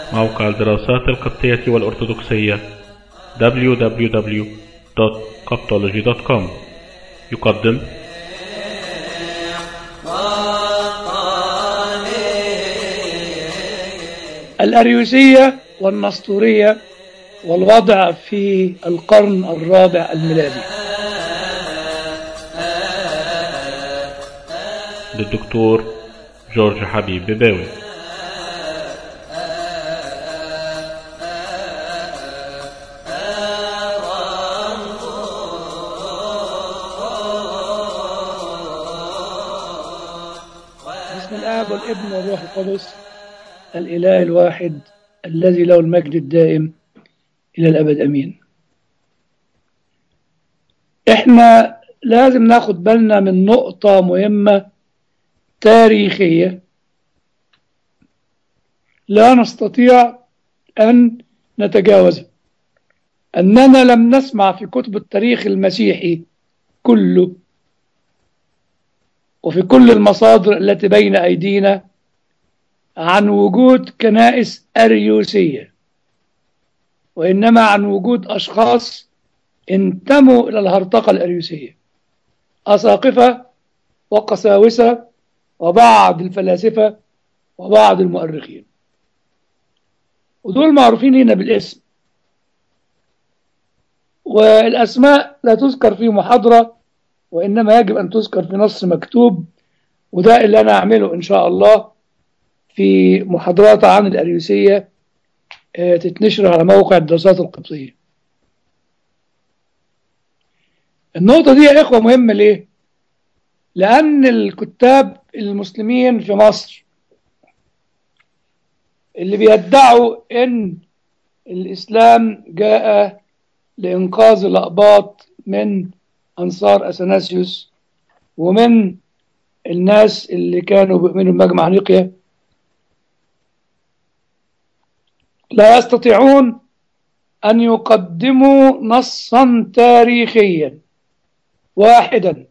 موقع الدراسات القبطية والأرثوذكسية www.coptology.com يقدم الأريوسية والنسطورية والوضع في القرن الرابع الميلادي للدكتور جورج حبيب بباوي بسم الآب والابن والروح القدس الإله الواحد الذي له المجد الدائم إلى الأبد أمين إحنا لازم ناخد بالنا من نقطة مهمة تاريخية لا نستطيع أن نتجاوزها أننا لم نسمع في كتب التاريخ المسيحي كله وفي كل المصادر التي بين أيدينا عن وجود كنائس أريوسية وإنما عن وجود أشخاص انتموا إلى الهرطقة الأريوسية أساقفة وقساوسة وبعض الفلاسفة وبعض المؤرخين ودول معروفين لنا بالاسم والأسماء لا تذكر في محاضرة وإنما يجب أن تذكر في نص مكتوب وده اللي أنا أعمله إن شاء الله في محاضرات عن الأريوسية آه، تتنشر على موقع الدراسات القبطية النقطة دي يا إخوة مهمة ليه؟ لأن الكتاب المسلمين في مصر اللي بيدعوا إن الإسلام جاء لإنقاذ الأقباط من أنصار أثناسيوس ومن الناس اللي كانوا بيؤمنوا بمجمع نيقيا لا يستطيعون أن يقدموا نصا تاريخيا واحدا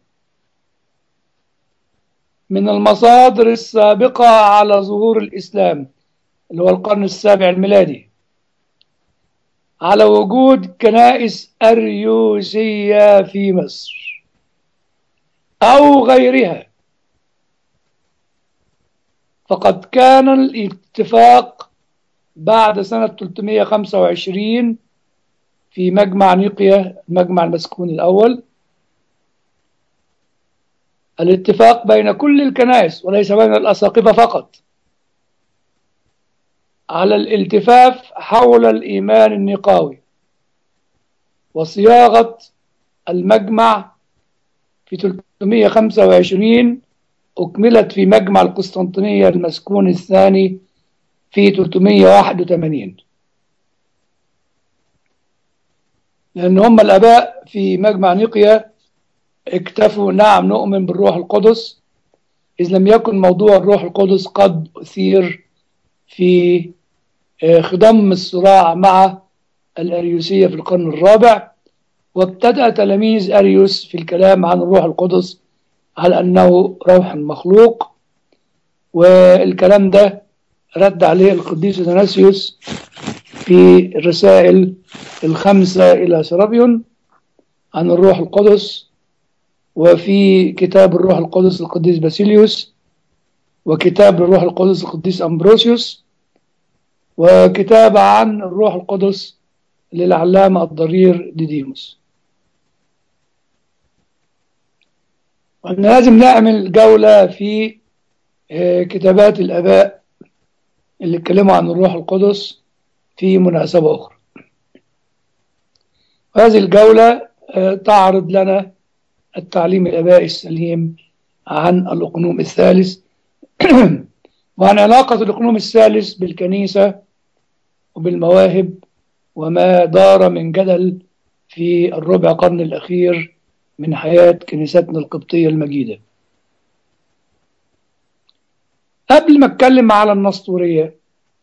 من المصادر السابقة على ظهور الإسلام اللي هو القرن السابع الميلادي على وجود كنائس أريوسية في مصر أو غيرها فقد كان الاتفاق بعد سنة 325 في مجمع نيقيا المجمع المسكون الأول الاتفاق بين كل الكنائس وليس بين الأساقفة فقط على الالتفاف حول الإيمان النقاوي وصياغة المجمع في 325 أكملت في مجمع القسطنطينية المسكون الثاني في 381 لأن هم الآباء في مجمع نيقيا اكتفوا نعم نؤمن بالروح القدس إذ لم يكن موضوع الروح القدس قد أثير في خضم الصراع مع الأريوسية في القرن الرابع وابتدأ تلاميذ أريوس في الكلام عن الروح القدس على أنه روح مخلوق والكلام ده رد عليه القديس اثناسيوس في الرسائل الخمسة إلى سرابيون عن الروح القدس وفي كتاب الروح القدس القديس باسيليوس وكتاب الروح القدس القديس أمبروسيوس وكتاب عن الروح القدس للعلامة الضرير ديديموس وأن لازم نعمل جولة في كتابات الآباء اللي اتكلموا عن الروح القدس في مناسبة أخرى هذه الجولة تعرض لنا التعليم الآبائي السليم عن الأقنوم الثالث وعن علاقة الأقنوم الثالث بالكنيسة وبالمواهب وما دار من جدل في الربع قرن الأخير من حياة كنيستنا القبطية المجيدة قبل ما اتكلم على النسطورية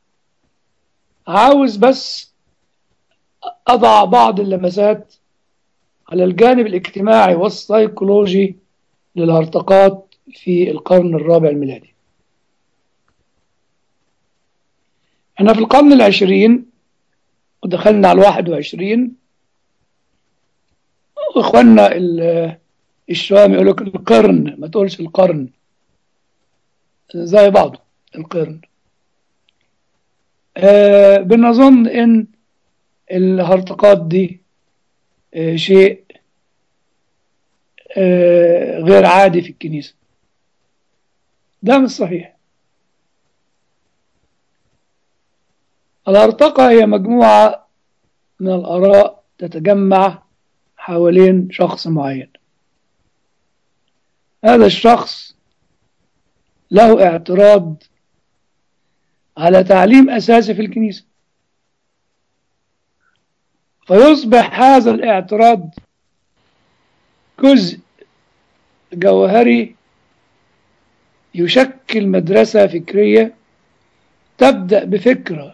عاوز بس أضع بعض اللمسات على الجانب الاجتماعي والسيكولوجي للهرطقات في القرن الرابع الميلادي احنا في القرن العشرين ودخلنا على الواحد وعشرين واخواننا الشام يقول لك القرن ما تقولش القرن زي بعضه القرن آه بنظن ان الهرطقات دي آه شيء آه غير عادي في الكنيسة ده مش صحيح الهرطقة هي مجموعة من الآراء تتجمع حوالين شخص معين هذا الشخص له اعتراض على تعليم أساسي في الكنيسة فيصبح هذا الاعتراض جزء جوهري يشكل مدرسة فكرية تبدأ بفكرة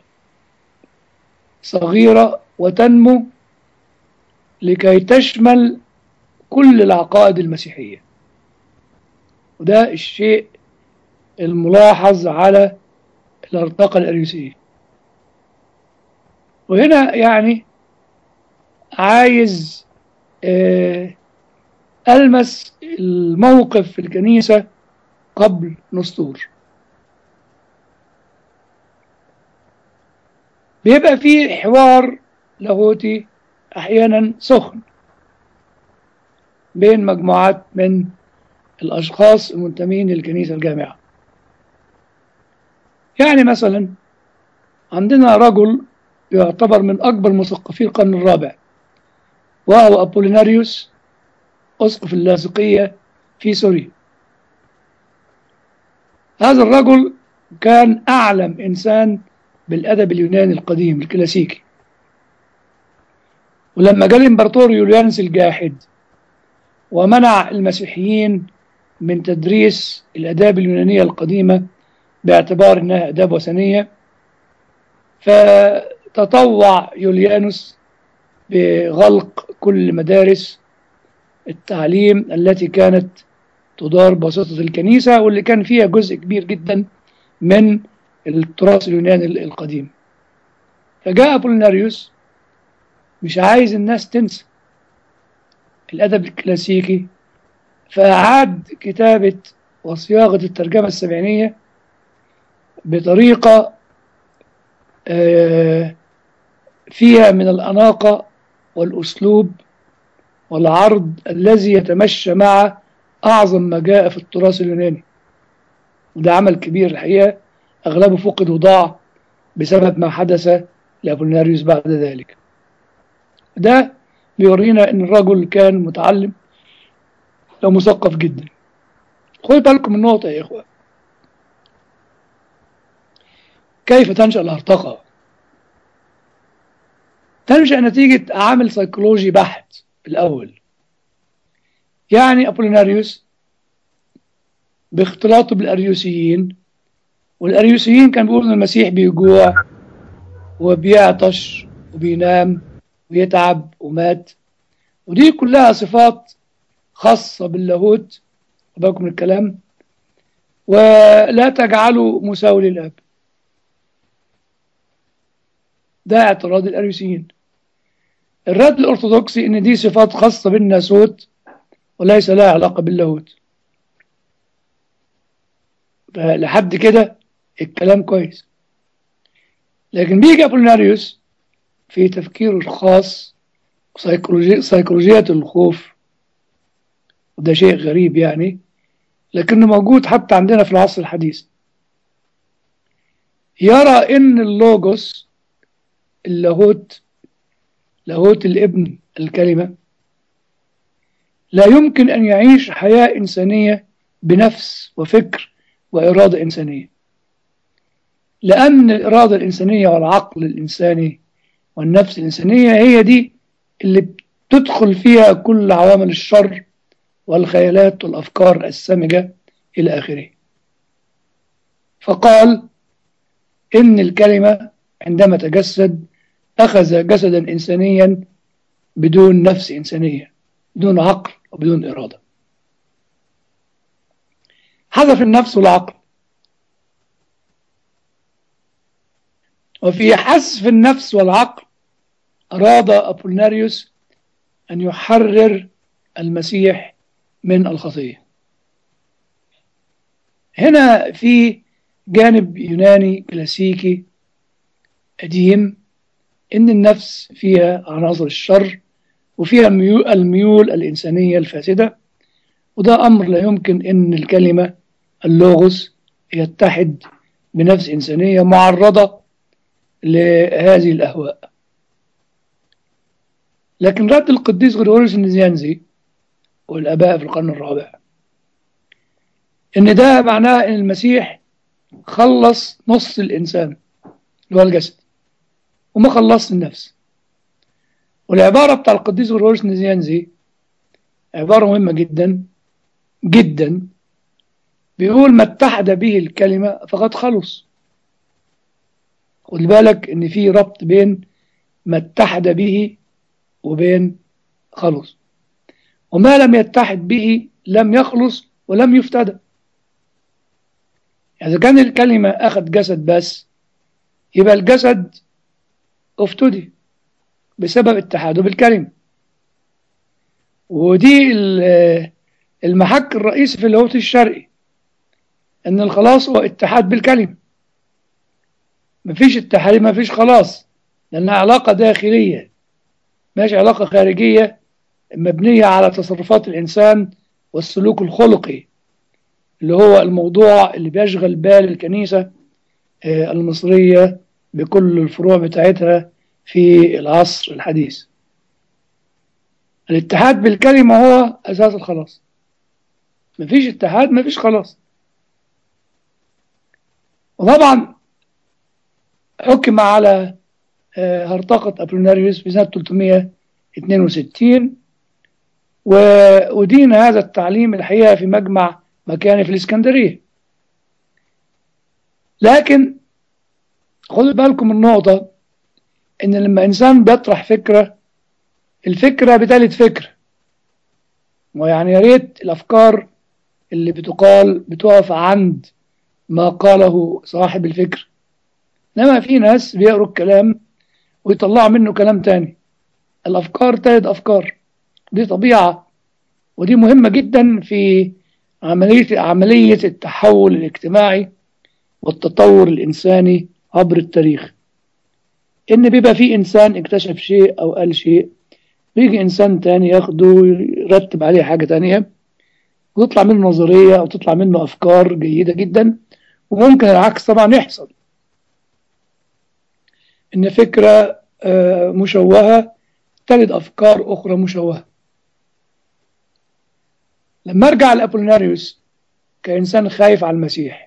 صغيرة وتنمو لكي تشمل كل العقائد المسيحية وده الشيء الملاحظ على الارتقاء الأريوسية وهنا يعني عايز ألمس الموقف في الكنيسة قبل نسطور بيبقى فيه حوار لاهوتي أحيانا سخن بين مجموعات من الأشخاص المنتمين للكنيسة الجامعة يعني مثلا عندنا رجل يعتبر من أكبر مثقفي القرن الرابع وهو أبوليناريوس أسقف اللاذقية في سوريا هذا الرجل كان أعلم إنسان بالأدب اليوناني القديم الكلاسيكي ولما جاء الإمبراطور يوليانوس الجاحد ومنع المسيحيين من تدريس الآداب اليونانية القديمة باعتبار أنها آداب وثنية فتطوع يوليانوس بغلق كل مدارس التعليم التي كانت تدار بواسطة الكنيسة واللي كان فيها جزء كبير جدا من التراث اليوناني القديم فجاء أبوليناريوس مش عايز الناس تنسى الأدب الكلاسيكي فأعاد كتابة وصياغة الترجمة السبعينية بطريقة فيها من الأناقة والأسلوب والعرض الذي يتمشى مع أعظم ما جاء في التراث اليوناني وده عمل كبير الحقيقة أغلبه فقد وضاع بسبب ما حدث لأبوليناريوس بعد ذلك ده بيورينا ان الرجل كان متعلم ومثقف جدا خدوا بالكم من النقطة يا إخوة كيف تنشأ الهرطقة تنشأ نتيجة عامل سيكولوجي بحت الأول يعني أبوليناريوس باختلاطه بالأريوسيين والأريوسيين كان بيقولوا إن المسيح بيجوع وبيعطش وبينام ويتعب ومات ودي كلها صفات خاصة باللاهوت بالكم الكلام ولا تجعله مساوي للأب ده اعتراض الأريوسيين الرد الأرثوذكسي إن دي صفات خاصة بالناسوت وليس لها علاقة باللاهوت فلحد كده الكلام كويس لكن بيجي أبوليناريوس في تفكيره الخاص سيكولوجية, سيكولوجية الخوف وده شيء غريب يعني لكنه موجود حتى عندنا في العصر الحديث يرى ان اللوجوس اللاهوت لاهوت الابن الكلمة لا يمكن أن يعيش حياة إنسانية بنفس وفكر وإرادة إنسانية لأن الإرادة الإنسانية والعقل الإنساني والنفس الإنسانية هي دي اللي بتدخل فيها كل عوامل الشر والخيالات والأفكار السامجة إلى آخره فقال إن الكلمة عندما تجسد أخذ جسدا إنسانيا بدون نفس إنسانية بدون عقل وبدون إرادة حذف النفس والعقل وفي حسف النفس والعقل أراد أبولناريوس أن يحرر المسيح من الخطية هنا في جانب يوناني كلاسيكي قديم إن النفس فيها عناصر الشر وفيها الميول, الميول الإنسانية الفاسدة وده أمر لا يمكن إن الكلمة اللوغوس يتحد بنفس إنسانية معرضة لهذه الأهواء لكن رد القديس غريغوريوس النزيانزي والآباء في القرن الرابع إن ده معناه إن المسيح خلص نص الإنسان اللي هو الجسد وما خلصش النفس والعبارة بتاع القديس غريغوريوس النزيانزي عبارة مهمة جدا جدا بيقول ما اتحد به الكلمة فقد خلص خد بالك ان في ربط بين ما اتحد به وبين خلص وما لم يتحد به لم يخلص ولم يفتدى إذا كان الكلمة أخذ جسد بس يبقى الجسد افتدي بسبب اتحاده بالكلمة ودي المحك الرئيسي في اللاهوت الشرقي ان الخلاص هو اتحاد بالكلمة مفيش اتحاد مفيش خلاص لانها علاقة داخلية مش علاقة خارجية مبنية على تصرفات الإنسان والسلوك الخلقي اللي هو الموضوع اللي بيشغل بال الكنيسة المصرية بكل الفروع بتاعتها في العصر الحديث الاتحاد بالكلمة هو أساس الخلاص مفيش اتحاد مفيش خلاص وطبعا حكم على هرطقة أبولوناريوس في سنة 362 ودين هذا التعليم الحقيقة في مجمع مكاني في الإسكندرية لكن خدوا بالكم من النقطة إن لما إنسان بيطرح فكرة الفكرة بتالت فكرة ويعني يا ريت الأفكار اللي بتقال بتقف عند ما قاله صاحب الفكر إنما في ناس بيقروا الكلام ويطلعوا منه كلام تاني الأفكار تلد أفكار دي طبيعة ودي مهمة جدا في عملية عملية التحول الاجتماعي والتطور الإنساني عبر التاريخ إن بيبقى في إنسان اكتشف شيء أو قال شيء بيجي إنسان تاني ياخده ويرتب عليه حاجة تانية وتطلع منه نظرية أو تطلع منه أفكار جيدة جدا وممكن العكس طبعا يحصل إن فكرة مشوهة تلد أفكار أخرى مشوهة لما أرجع لأبوليناريوس كإنسان خايف على المسيح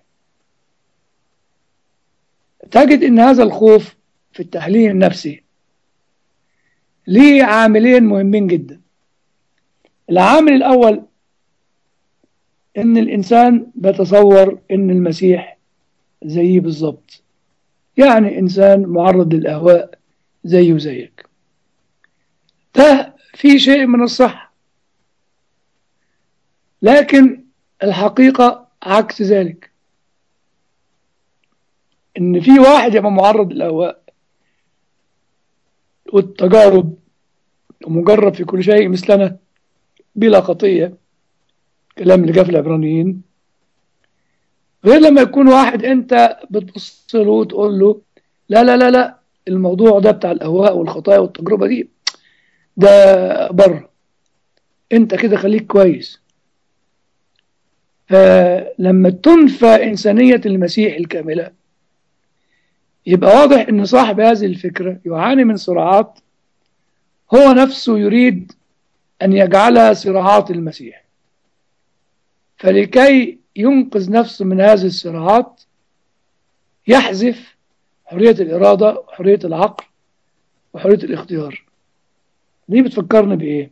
تجد إن هذا الخوف في التحليل النفسي ليه عاملين مهمين جدا العامل الأول إن الإنسان بيتصور إن المسيح زيه بالظبط يعني إنسان معرض للأهواء زيه وزيك ده في شيء من الصح لكن الحقيقة عكس ذلك إن في واحد يبقى معرض للأهواء والتجارب ومجرب في كل شيء مثلنا بلا خطية كلام اللي جاء في العبرانيين غير لما يكون واحد انت بتبص له وتقول له لا لا لا لا الموضوع ده بتاع الاهواء والخطايا والتجربه دي ده بره انت كده خليك كويس فلما تنفى انسانيه المسيح الكامله يبقى واضح ان صاحب هذه الفكره يعاني من صراعات هو نفسه يريد ان يجعلها صراعات المسيح فلكي ينقذ نفسه من هذه الصراعات يحذف حرية الإرادة وحرية العقل وحرية الاختيار دي بتفكرني بإيه؟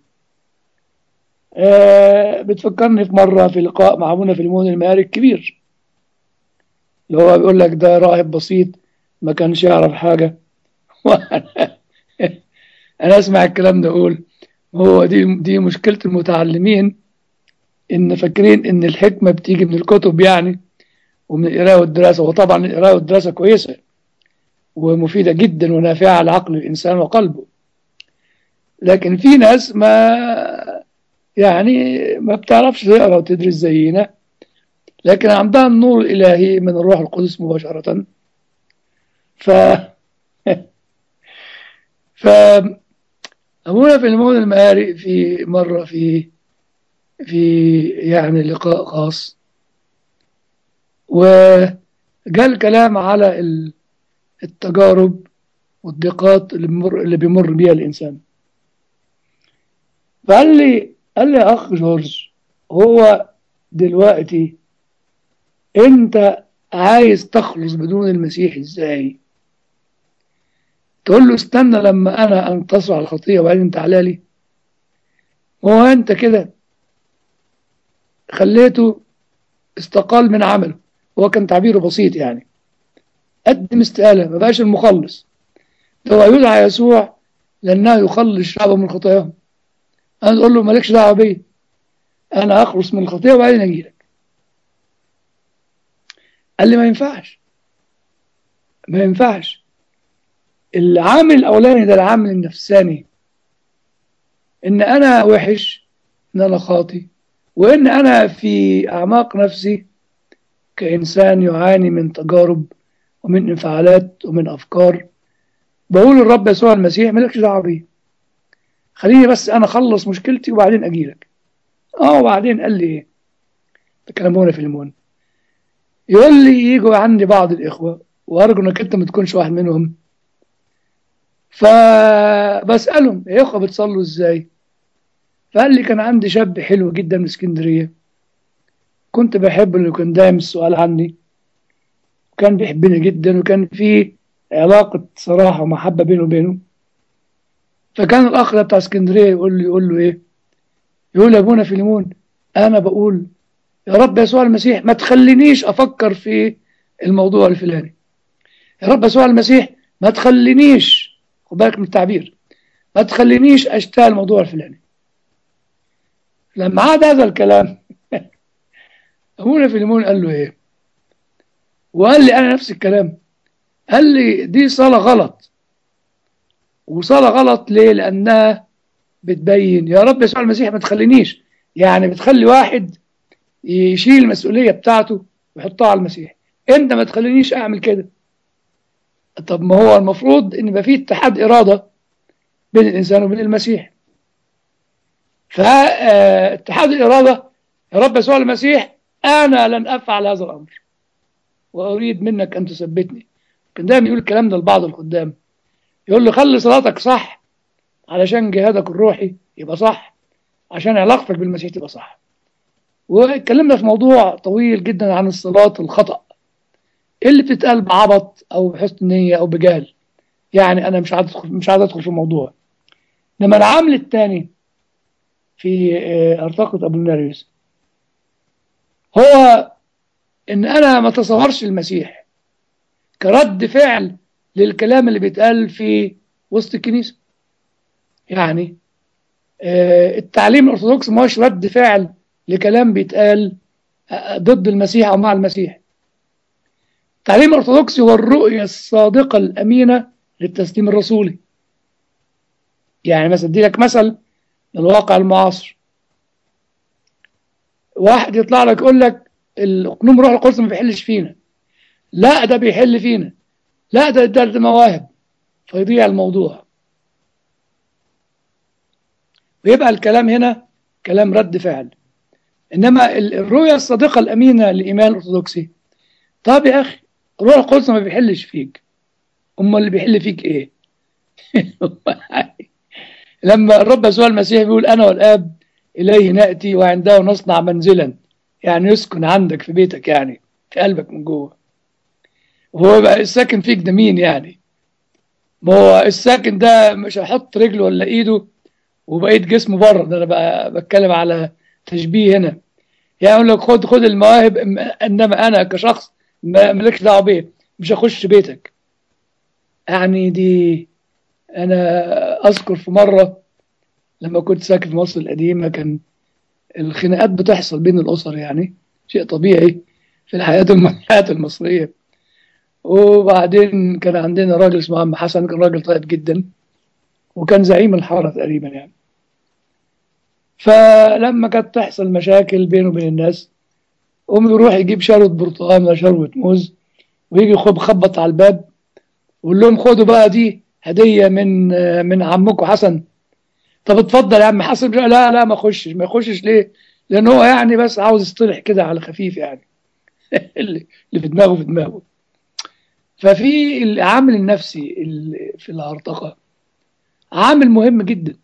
آه بتفكرني في مرة في لقاء مع أبونا فيلمون المهاري الكبير اللي هو بيقول لك ده راهب بسيط ما كانش يعرف حاجة أنا أسمع الكلام ده أقول هو دي دي مشكلة المتعلمين إن فاكرين إن الحكمة بتيجي من الكتب يعني ومن القراءة والدراسة وطبعا القراءة والدراسة كويسة ومفيدة جدا ونافعة لعقل الإنسان وقلبه لكن في ناس ما يعني ما بتعرفش تقرا وتدرس زينا لكن عندها النور الإلهي من الروح القدس مباشرة ف ف أبونا في المولد المهاري في مرة في في يعني لقاء خاص وقال كلام على التجارب والضيقات اللي بيمر اللي بيمر بيها الإنسان فقال لي قال لي يا أخ جورج هو دلوقتي أنت عايز تخلص بدون المسيح إزاي؟ تقول له استنى لما أنا أنتصر على الخطية وبعدين تعالى لي هو أنت كده خليته استقال من عمله هو كان تعبيره بسيط يعني قدم استقالة ما بقاش المخلص ده هو يدعى يسوع لأنه يخلص شعبه من خطاياهم أنا أقول له مالكش دعوة بيا أنا أخلص من الخطية وبعدين أجي لك قال لي ما ينفعش ما ينفعش العامل الأولاني ده العامل النفساني إن أنا وحش إن أنا خاطي وإن أنا في أعماق نفسي كإنسان يعاني من تجارب ومن انفعالات ومن أفكار بقول للرب يسوع المسيح مالكش دعوة بيه خليني بس أنا أخلص مشكلتي وبعدين أجيلك اه وبعدين قال لي إيه تكلمونا في المون يقول لي يجوا عندي بعض الإخوة وأرجو إنك أنت ما تكونش واحد منهم فبسألهم يا إخوة بتصلوا إزاي فقال لي كان عندي شاب حلو جدا من اسكندرية كنت بحبه اللي كان دايم السؤال عني وكان بيحبني جدا وكان في علاقة صراحة ومحبة بينه وبينه فكان الأخ ده بتاع اسكندرية يقول له يقول له إيه يقول يا أبونا فيليمون أنا بقول يا رب يسوع المسيح ما تخلينيش أفكر في الموضوع الفلاني يا رب يسوع المسيح ما تخلينيش خد بالك من التعبير ما تخلينيش أشتغل الموضوع الفلاني لما عاد هذا الكلام أبونا فيليمون قال له إيه وقال لي أنا نفس الكلام قال لي دي صلاة غلط وصلاة غلط ليه لأنها بتبين يا رب يسوع المسيح ما تخلينيش يعني بتخلي واحد يشيل المسؤولية بتاعته ويحطها على المسيح انت ما تخلينيش اعمل كده طب ما هو المفروض ان يبقى في اتحاد إرادة بين الإنسان وبين المسيح فاتحاد الإرادة يا رب يسوع المسيح أنا لن أفعل هذا الأمر وأريد منك أن تثبتني كان دايما يقول الكلام ده لبعض الخدام يقول له خلي صلاتك صح علشان جهادك الروحي يبقى صح عشان علاقتك بالمسيح تبقى صح واتكلمنا في موضوع طويل جدا عن الصلاة الخطأ اللي بتتقال بعبط أو بحسن نية أو بجهل يعني أنا مش عايز أدخل مش عايز أدخل في الموضوع إنما العامل الثاني في أرطاقة أبو الناريوس هو إن أنا ما تصورش المسيح كرد فعل للكلام اللي بيتقال في وسط الكنيسة يعني التعليم الأرثوذكسي ما هوش رد فعل لكلام بيتقال ضد المسيح أو مع المسيح التعليم الأرثوذكسي هو الرؤية الصادقة الأمينة للتسليم الرسولي يعني مثلا ادي لك مثل الواقع المعاصر واحد يطلع لك يقول لك القانون روح القدس ما بيحلش فينا لا ده بيحل فينا لا ده ده, ده مواهب فيضيع الموضوع ويبقى الكلام هنا كلام رد فعل انما الرؤيه الصادقه الامينه للايمان الارثوذكسي طب يا اخي روح القدس ما بيحلش فيك امال اللي بيحل فيك ايه لما الرب يسوع المسيح بيقول انا والاب اليه ناتي وعنده نصنع منزلا يعني يسكن عندك في بيتك يعني في قلبك من جوه وهو بقى الساكن فيك ده مين يعني ما هو الساكن ده مش هيحط رجله ولا ايده وبقيت جسمه بره ده انا بقى بتكلم على تشبيه هنا يعني اقول لك خد خد المواهب انما انا كشخص مالكش دعوه بيه مش هخش بيتك يعني دي انا اذكر في مره لما كنت ساكن في مصر القديمه كان الخناقات بتحصل بين الاسر يعني شيء طبيعي في الحياه الحياه المصريه وبعدين كان عندنا راجل اسمه عم حسن كان راجل طيب جدا وكان زعيم الحارة تقريبا يعني فلما كانت تحصل مشاكل بينه وبين الناس قوم يروح يجيب شروة برتقال ولا شروة موز ويجي يخب خبط على الباب ويقول لهم خدوا بقى دي هدية من من عمكم حسن طب اتفضل يا عم حسن لا لا ما اخشش ما يخشش ليه؟ لان هو يعني بس عاوز يصطلح كده على خفيف يعني اللي اللي في دماغه في دماغه ففي العامل النفسي ال- في الهرطقة عامل مهم جدا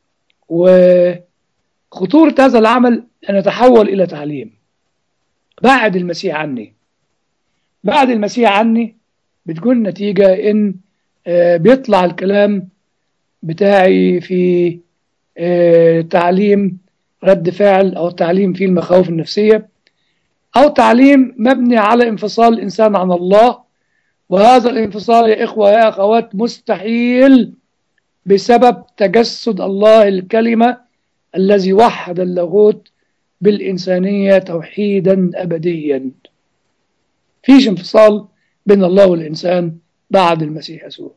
وخطورة هذا العمل أن يتحول إلى تعليم بعد المسيح عني بعد المسيح عني بتكون النتيجة إن آه، بيطلع الكلام بتاعي في آه، تعليم رد فعل أو تعليم في المخاوف النفسية أو تعليم مبني على انفصال الإنسان عن الله وهذا الانفصال يا إخوة يا أخوات مستحيل بسبب تجسد الله الكلمة الذي وحد اللاهوت بالإنسانية توحيدا أبديا فيش انفصال بين الله والإنسان بعد المسيح يسوع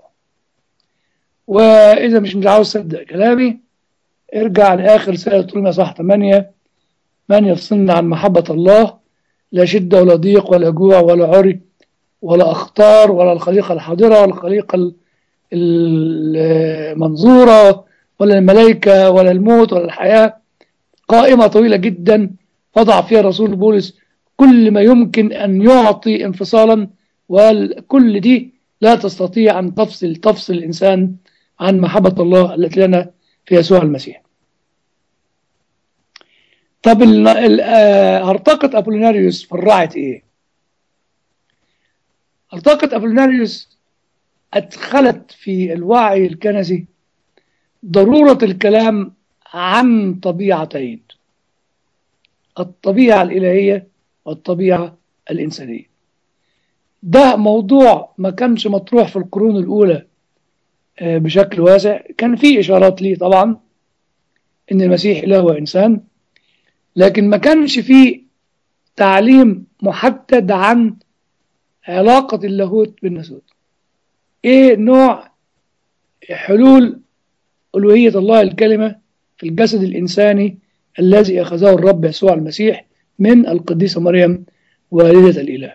وإذا مش مش عاوز تصدق كلامي ارجع لآخر رسالة روميا صح 8 من يفصلنا عن محبة الله لا شدة ولا ضيق ولا جوع ولا عري ولا أخطار ولا الخليقة الحاضرة ولا الخليقة ال- المنظورة ولا الملائكة ولا الموت ولا الحياة قائمة طويلة جدا وضع فيها الرسول بولس كل ما يمكن أن يعطي انفصالا وكل دي لا تستطيع أن تفصل تفصل الإنسان عن محبة الله التي لنا في يسوع المسيح طب ال- ال- آه، هرطقة أبوليناريوس فرعت إيه؟ هرطقة أبوليناريوس أدخلت في الوعي الكنسي ضرورة الكلام عن طبيعتين الطبيعة الإلهية والطبيعة الإنسانية ده موضوع ما كانش مطروح في القرون الأولى آه، بشكل واسع كان في إشارات ليه طبعا إن المسيح إله وإنسان لكن ما كانش فيه تعليم محدد عن علاقة اللاهوت بالناسوت ايه نوع حلول ألوهية الله الكلمة في الجسد الإنساني الذي أخذه الرب يسوع المسيح من القديسة مريم والدة الإله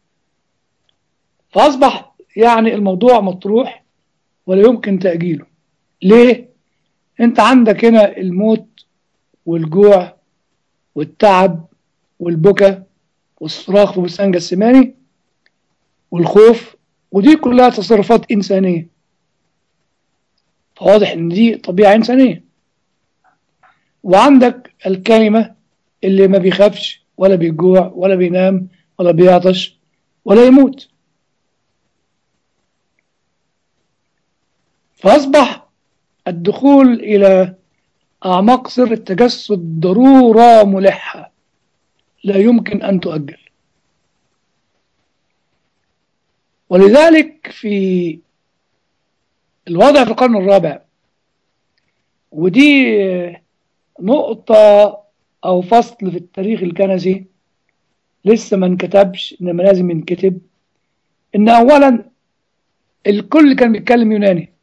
فأصبح يعني الموضوع مطروح ولا يمكن تأجيله ليه؟ أنت عندك هنا الموت والجوع والتعب والبكا والصراخ في بستان جسماني والخوف ودي كلها تصرفات إنسانية فواضح إن دي طبيعة إنسانية وعندك الكلمة اللي ما بيخافش ولا بيجوع ولا بينام ولا بيعطش ولا يموت فأصبح الدخول إلى أعماق سر التجسد ضرورة ملحة لا يمكن أن تؤجل ولذلك في الوضع في القرن الرابع ودي نقطة أو فصل في التاريخ الكنسي لسه ما انكتبش إنما لازم ينكتب إن أولا الكل كان بيتكلم يوناني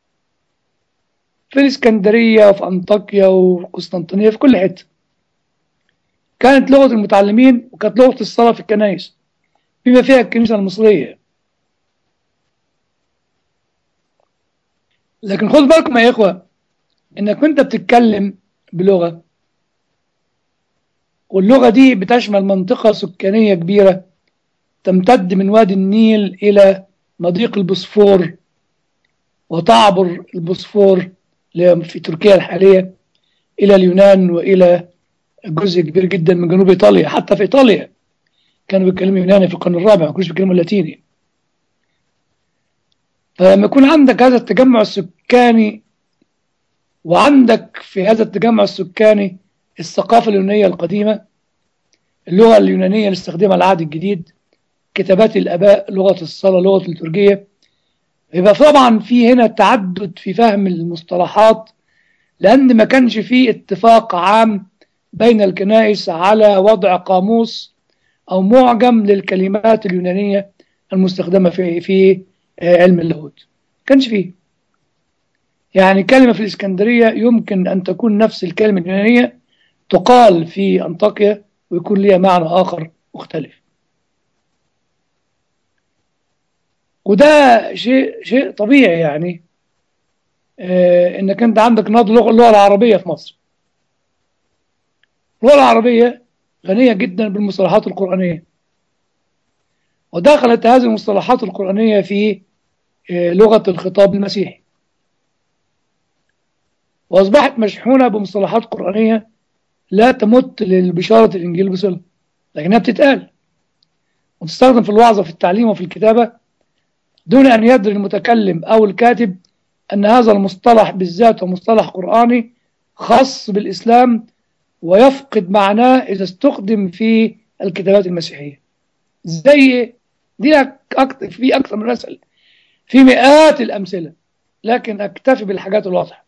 في الإسكندرية وفي أنطاكيا وقسطنطينية في كل حتة كانت لغة المتعلمين وكانت لغة الصلاة في الكنائس بما فيها الكنيسة المصرية لكن خد بالكم يا إخوة إنك وأنت بتتكلم بلغة واللغة دي بتشمل منطقة سكانية كبيرة تمتد من وادي النيل إلى مضيق البوسفور وتعبر البوسفور في تركيا الحالية إلى اليونان وإلى جزء كبير جدا من جنوب إيطاليا حتى في إيطاليا كانوا بيتكلموا يوناني في القرن الرابع ما كانوش بيتكلموا لاتيني فلما يكون عندك هذا التجمع السكاني وعندك في هذا التجمع السكاني الثقافة اليونانية القديمة اللغة اليونانية اللي استخدمها العهد الجديد كتابات الآباء لغة الصلاة لغة الليتورجية يبقى طبعا في هنا تعدد في فهم المصطلحات لأن ما كانش فيه اتفاق عام بين الكنائس على وضع قاموس أو معجم للكلمات اليونانية المستخدمة في في علم اللاهوت كانش فيه يعني كلمة في الإسكندرية يمكن أن تكون نفس الكلمة اليونانية تقال في أنطاكيا ويكون لها معنى آخر مختلف وده شيء شيء طبيعي يعني آه انك انت عندك نهضه اللغه اللغه العربيه في مصر اللغه العربيه غنيه جدا بالمصطلحات القرانيه ودخلت هذه المصطلحات القرانيه في آه لغه الخطاب المسيحي واصبحت مشحونه بمصطلحات قرانيه لا تمت للبشاره الانجيل بصله لكنها بتتقال وتستخدم في الوعظه في التعليم وفي الكتابه دون أن يدري المتكلم أو الكاتب أن هذا المصطلح بالذات هو مصطلح قرآني خاص بالإسلام ويفقد معناه إذا استخدم في الكتابات المسيحية زي دي أكتر في أكثر من رسل في مئات الأمثلة لكن أكتفي بالحاجات الواضحة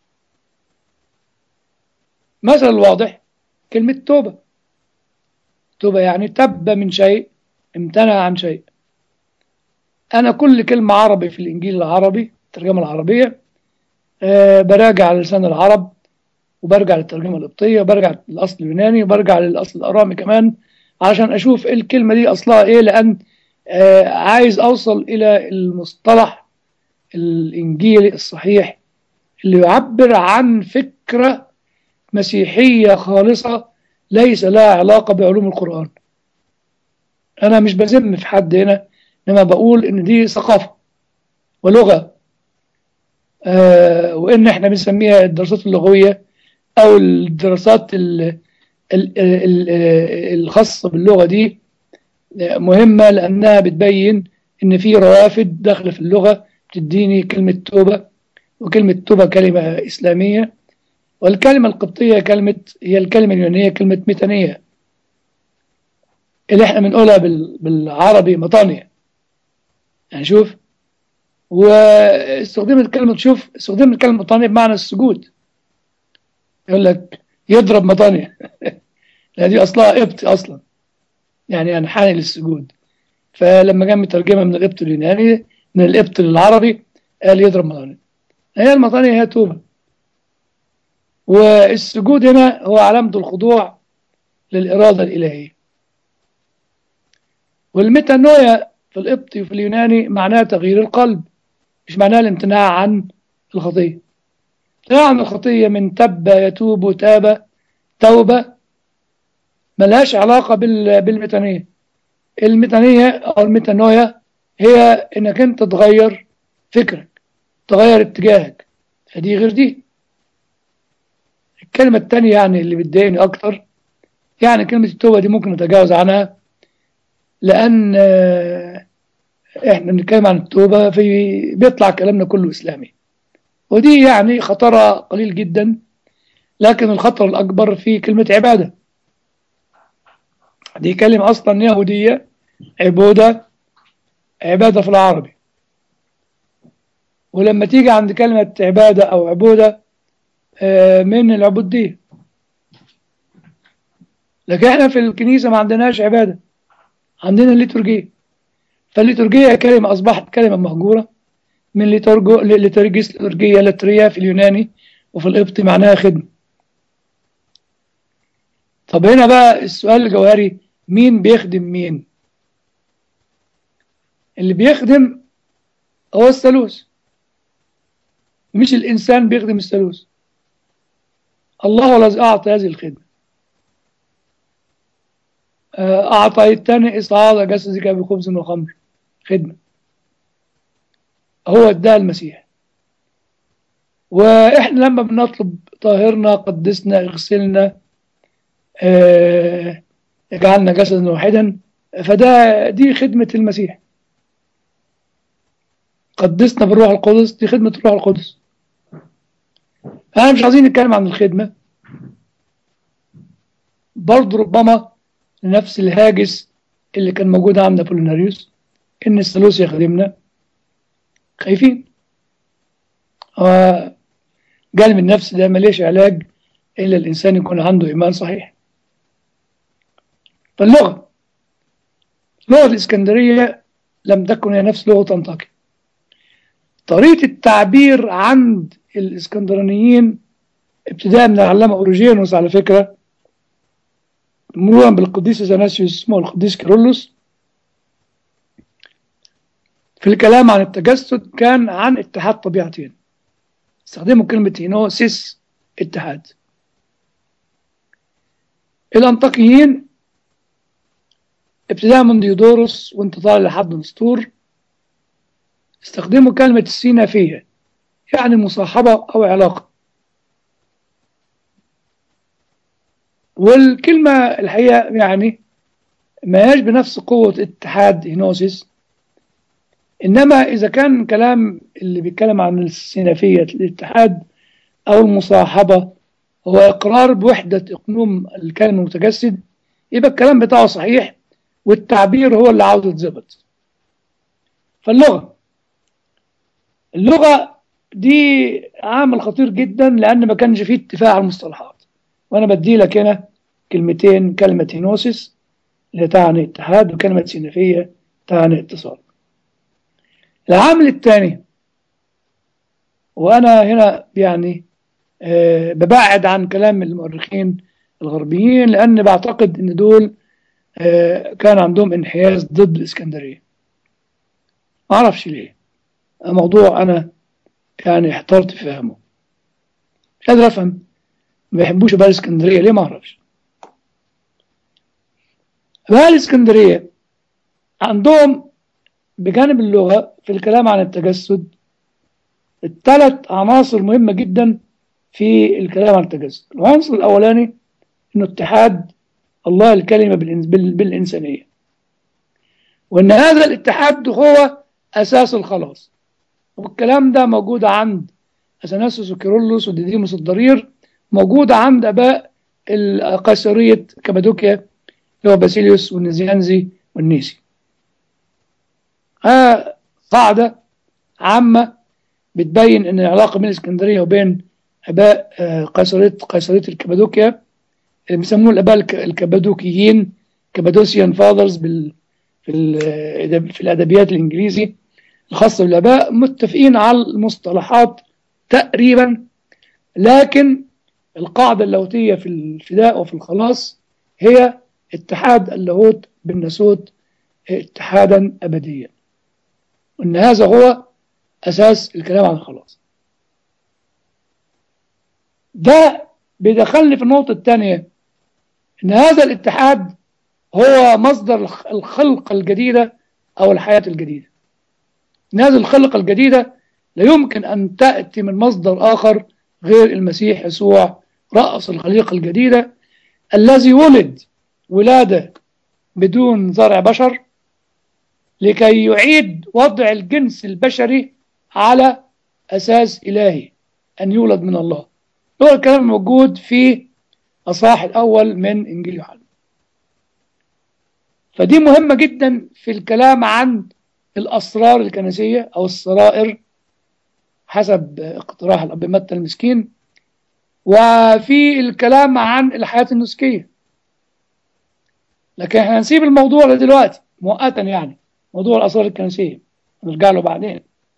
مثل الواضح كلمة توبة توبة يعني تب من شيء امتنع عن شيء أنا كل كلمة عربي في الإنجيل العربي الترجمة العربية أه براجع لسان العرب وبرجع للترجمة القبطية وبرجع للأصل اليوناني وبرجع للأصل الأرامي كمان علشان أشوف إيه الكلمة دي أصلها إيه لأن أه عايز أوصل إلى المصطلح الإنجيلي الصحيح اللي يعبر عن فكرة مسيحية خالصة ليس لها علاقة بعلوم القرآن أنا مش بذم في حد هنا إنما بقول إن دي ثقافة ولغة آه وإن إحنا بنسميها الدراسات اللغوية أو الدراسات ال ال ال الخاصة باللغة دي مهمة لأنها بتبين إن في روافد داخلة في اللغة بتديني كلمة توبة وكلمة توبة كلمة إسلامية والكلمة القبطية كلمة هي الكلمة اليونانية كلمة ميتانية اللي احنا بنقولها بالعربي مطانية يعني شوف واستخدمت كلمة شوف استخدمت كلمة مطانية بمعنى السجود يقول لك يضرب مطانية لأن دي أصلها قبط أصلا يعني أنحني للسجود فلما جاء مترجمة من القبط اليوناني من القبط للعربي قال يضرب مطانية هي المطانية هي توبة والسجود هنا هو علامة الخضوع للإرادة الإلهية والميتانويا في القبطي وفي اليوناني معناه تغيير القلب مش معناه الامتناع عن الخطية امتناع عن الخطية من تب يتوب تاب توبة ملهاش علاقة بالميتانية الميتانية أو الميتانويا هي إنك أنت تغير فكرك تغير اتجاهك فدي غير دي الكلمة التانية يعني اللي بتضايقني أكتر يعني كلمة التوبة دي ممكن نتجاوز عنها لأن إحنا بنتكلم عن التوبة في بيطلع كلامنا كله إسلامي ودي يعني خطرها قليل جدا لكن الخطر الأكبر في كلمة عبادة دي كلمة أصلا يهودية عبودة عبادة في العربي ولما تيجي عند كلمة عبادة أو عبودة من العبودية لكن احنا في الكنيسة ما عندناش عبادة عندنا الليتورجية فالليتورجية كلمة أصبحت كلمة مهجورة من ليتورجو ليتورجيس ليتورجية لتريا في اليوناني وفي القبطي معناها خدمة طب هنا بقى السؤال الجوهري مين بيخدم مين اللي بيخدم هو الثالوث مش الإنسان بيخدم الثالوث الله هو الذي أعطى هذه الخدمة أعطيتني إصعاد جسدك بخبز وخمر خدمة هو اداها المسيح وإحنا لما بنطلب طاهرنا قدسنا اغسلنا اه اجعلنا جسدا واحدا فده دي خدمة المسيح قدسنا بالروح القدس دي خدمة الروح القدس احنا مش عايزين نتكلم عن الخدمة برضه ربما نفس الهاجس اللي كان موجود عند أبوليناريوس إن الثالوث يخدمنا خايفين جانب النفس ده مليش علاج إلا الإنسان يكون عنده إيمان صحيح فاللغة اللغة الإسكندرية لم تكن هي نفس لغة أنطاكيا طريقة التعبير عند الإسكندرانيين ابتداء من العلامة أوروجينوس على فكرة مرورا بالقديس اثناسيوس اسمه القديس كيرلس في الكلام عن التجسد كان عن اتحاد طبيعتين استخدموا كلمة هينوسيس اتحاد الأنطاكيين ابتداء من ديودورس وانتظار لحد نسطور استخدموا كلمة السينافية يعني مصاحبة أو علاقة والكلمة الحقيقة يعني ما هيش بنفس قوة اتحاد هينوسيس إنما إذا كان كلام اللي بيتكلم عن السينافية الاتحاد أو المصاحبة هو إقرار بوحدة إقنوم الكائن المتجسد يبقى الكلام بتاعه صحيح والتعبير هو اللي عاوز يتظبط فاللغة اللغة دي عامل خطير جدا لأن ما كانش فيه اتفاق على المصطلحات وأنا بدي لك هنا كلمتين كلمة هينوسيس اللي تعني اتحاد وكلمة سينافية تعني اتصال العامل الثاني وأنا هنا يعني أه ببعد عن كلام المؤرخين الغربيين لأن بعتقد إن دول أه كان عندهم انحياز ضد الإسكندرية ما أعرفش ليه موضوع أنا يعني احترت في فهمه مش قادر أفهم ما بيحبوش بقى الإسكندرية ليه ما أعرفش بقى الإسكندرية عندهم بجانب اللغة في الكلام عن التجسد الثلاث عناصر مهمة جدا في الكلام عن التجسد العنصر الأولاني إنه اتحاد الله الكلمة بالإنسانية وإن هذا الاتحاد هو أساس الخلاص والكلام ده موجود عند أثناسوس وكيرلس وديديموس الضرير موجود عند أباء قيصرية كابادوكيا اللي هو باسيليوس والنزيانزي والنيسي آه قاعدة عامة بتبين أن العلاقة بين الإسكندرية وبين أباء قيصرية قيصرية الكابادوكيا اللي بيسموه الآباء الكابادوكيين كابادوسيان فاذرز بال في في الأدبيات الإنجليزي الخاصة بالآباء متفقين على المصطلحات تقريبا لكن القاعدة اللاهوتية في الفداء وفي الخلاص هي اتحاد اللاهوت بالناسوت اتحادا أبديا وأن هذا هو أساس الكلام عن الخلاص ده بيدخلني في النقطة الثانية أن هذا الاتحاد هو مصدر الخلقة الجديدة أو الحياة الجديدة إن هذه الخلقة الجديدة لا يمكن أن تأتي من مصدر آخر غير المسيح يسوع رأس الخليقة الجديدة الذي ولد ولادة بدون زرع بشر لكي يعيد وضع الجنس البشري على أساس إلهي أن يولد من الله هو الكلام موجود في أصحاح الأول من إنجيل يوحنا فدي مهمة جدا في الكلام عن الأسرار الكنسية أو السرائر حسب اقتراح الأب متى المسكين وفي الكلام عن الحياة النسكية لكن احنا هنسيب الموضوع ده دلوقتي مؤقتا يعني موضوع الأسرار الكنسية نرجع له بعدين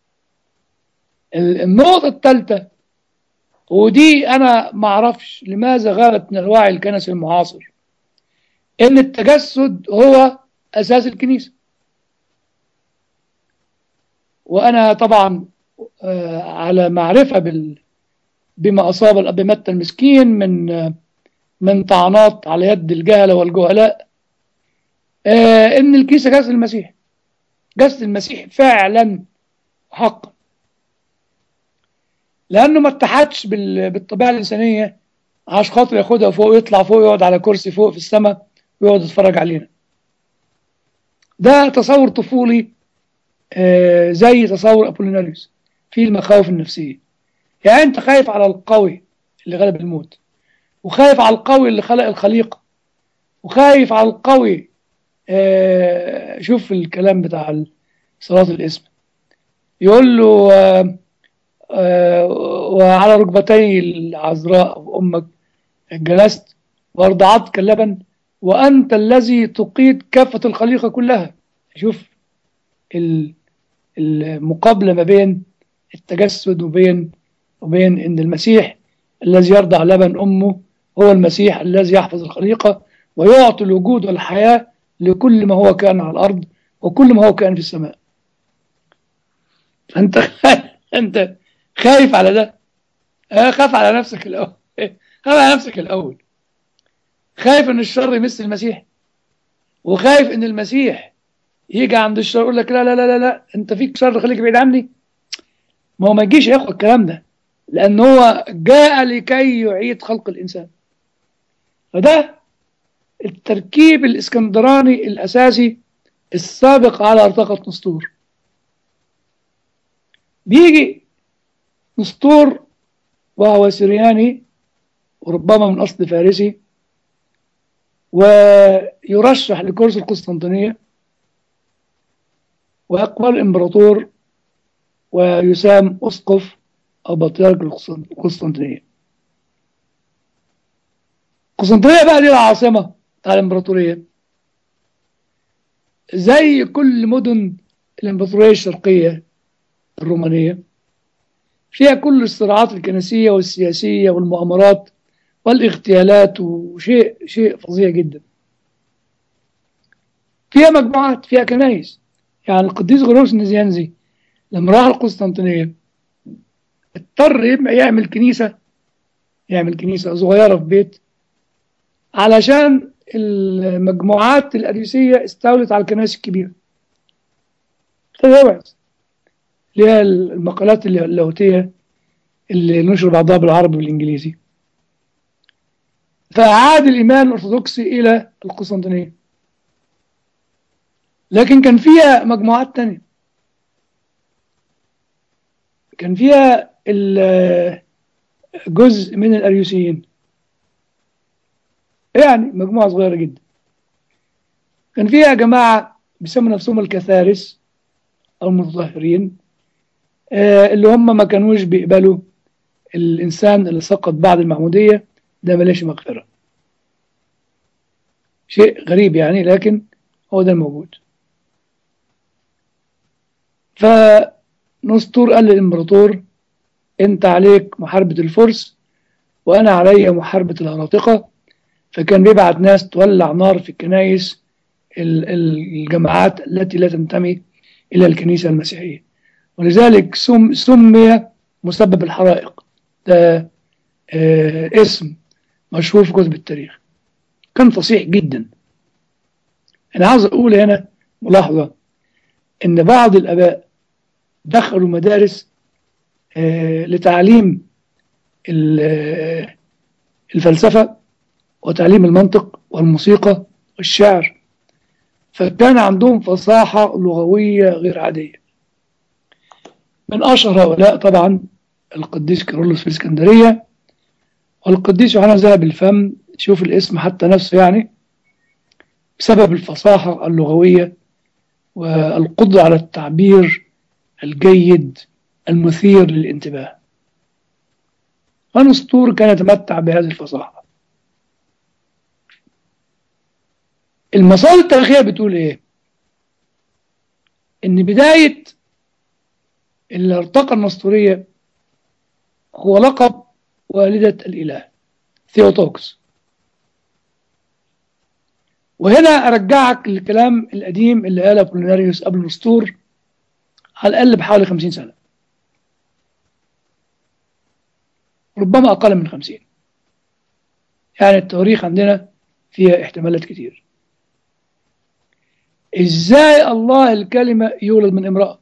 النقطة الثالثة ودي أنا ما أعرفش لماذا غابت من الوعي الكنسي المعاصر إن التجسد هو أساس الكنيسة وأنا طبعا على معرفة بال بما أصاب الأب متى المسكين من من طعنات على يد الجهلة والجهلاء إن الكنيسة جسد المسيح جسد المسيح فعلا حقا لأنه ما اتحدش بالطبيعة الإنسانية عشان خاطر ياخدها فوق ويطلع فوق يقعد على كرسي فوق في السماء ويقعد يتفرج علينا ده تصور طفولي آه زي تصور أبوليناريوس في المخاوف النفسية يعني أنت خايف على القوي اللي غلب الموت وخايف على القوي اللي خلق الخليقة وخايف على القوي آه شوف الكلام بتاع صلاة الاسم يقول له آه آه وعلى ركبتي العذراء أمك جلست وارضعتك اللبن وأنت الذي تقيد كافة الخليقة كلها شوف المقابلة ما بين التجسد وبين وبين ان المسيح الذي يرضع لبن امه هو المسيح الذي يحفظ الخليقة ويعطي الوجود والحياة لكل ما هو كان على الارض وكل ما هو كان في السماء فانت انت خايف على ده اه خاف على نفسك الاول خاف على نفسك الاول خايف ان الشر يمس المسيح وخايف ان المسيح يجي عند الشر يقول لك لا لا لا لا لا انت فيك شر خليك بعيد عني ما هو ما يجيش ياخد الكلام ده لان هو جاء لكي يعيد خلق الانسان فده التركيب الاسكندراني الاساسي السابق على ارتقة نسطور بيجي نسطور وهو سرياني وربما من اصل فارسي ويرشح لكرسي القسطنطينية ويقبل الإمبراطور ويسام أسقف أو بطريرك القسطنطينية القسطنطينية بقى دي العاصمة بتاع الإمبراطورية زي كل مدن الإمبراطورية الشرقية الرومانية فيها كل الصراعات الكنسية والسياسية والمؤامرات والاغتيالات وشيء شيء فظيع جدا فيها مجموعات فيها كنايس يعني القديس غروس النزيانزي لما راح القسطنطينية اضطر يعمل كنيسة يعمل كنيسة صغيرة في بيت علشان المجموعات الأريوسية استولت على الكنائس الكبيرة تجاوز اللي هي المقالات اللاهوتية اللي نشر بعضها بالعربي والإنجليزي فعاد الإيمان الأرثوذكسي إلى القسطنطينية لكن كان فيها مجموعات تانية كان فيها جزء من الأريوسيين يعني مجموعة صغيرة جدا كان فيها جماعة بيسموا نفسهم الكثارس أو المتطهرين اللي هم ما كانوش بيقبلوا الإنسان اللي سقط بعد المعمودية ده ملاش مغفرة شيء غريب يعني لكن هو ده الموجود فنسطور قال للإمبراطور أنت عليك محاربة الفرس وأنا علي محاربة الهراطقة فكان بيبعت ناس تولع نار في الكنائس الجماعات التي لا تنتمي إلى الكنيسة المسيحية ولذلك سم سمي مسبب الحرائق ده آه اسم مشهور في كتب التاريخ كان فصيح جدا أنا عاوز أقول هنا ملاحظة إن بعض الآباء دخلوا مدارس آه لتعليم الفلسفة وتعليم المنطق والموسيقى والشعر فكان عندهم فصاحة لغوية غير عادية من أشهر هؤلاء طبعا القديس كيرلس في الإسكندرية والقديس يوحنا ذهب الفم شوف الاسم حتى نفسه يعني بسبب الفصاحة اللغوية والقدرة على التعبير الجيد المثير للانتباه ونسطور كان يتمتع بهذه الفصاحة المصادر التاريخية بتقول ايه ان بداية اللي ارتقى النسطورية هو لقب والدة الإله ثيوتوكس وهنا أرجعك للكلام القديم اللي قاله بوليناريوس قبل النسطور على الأقل بحوالي خمسين سنة ربما أقل من خمسين يعني التواريخ عندنا فيها احتمالات كتير ازاي الله الكلمة يولد من امرأة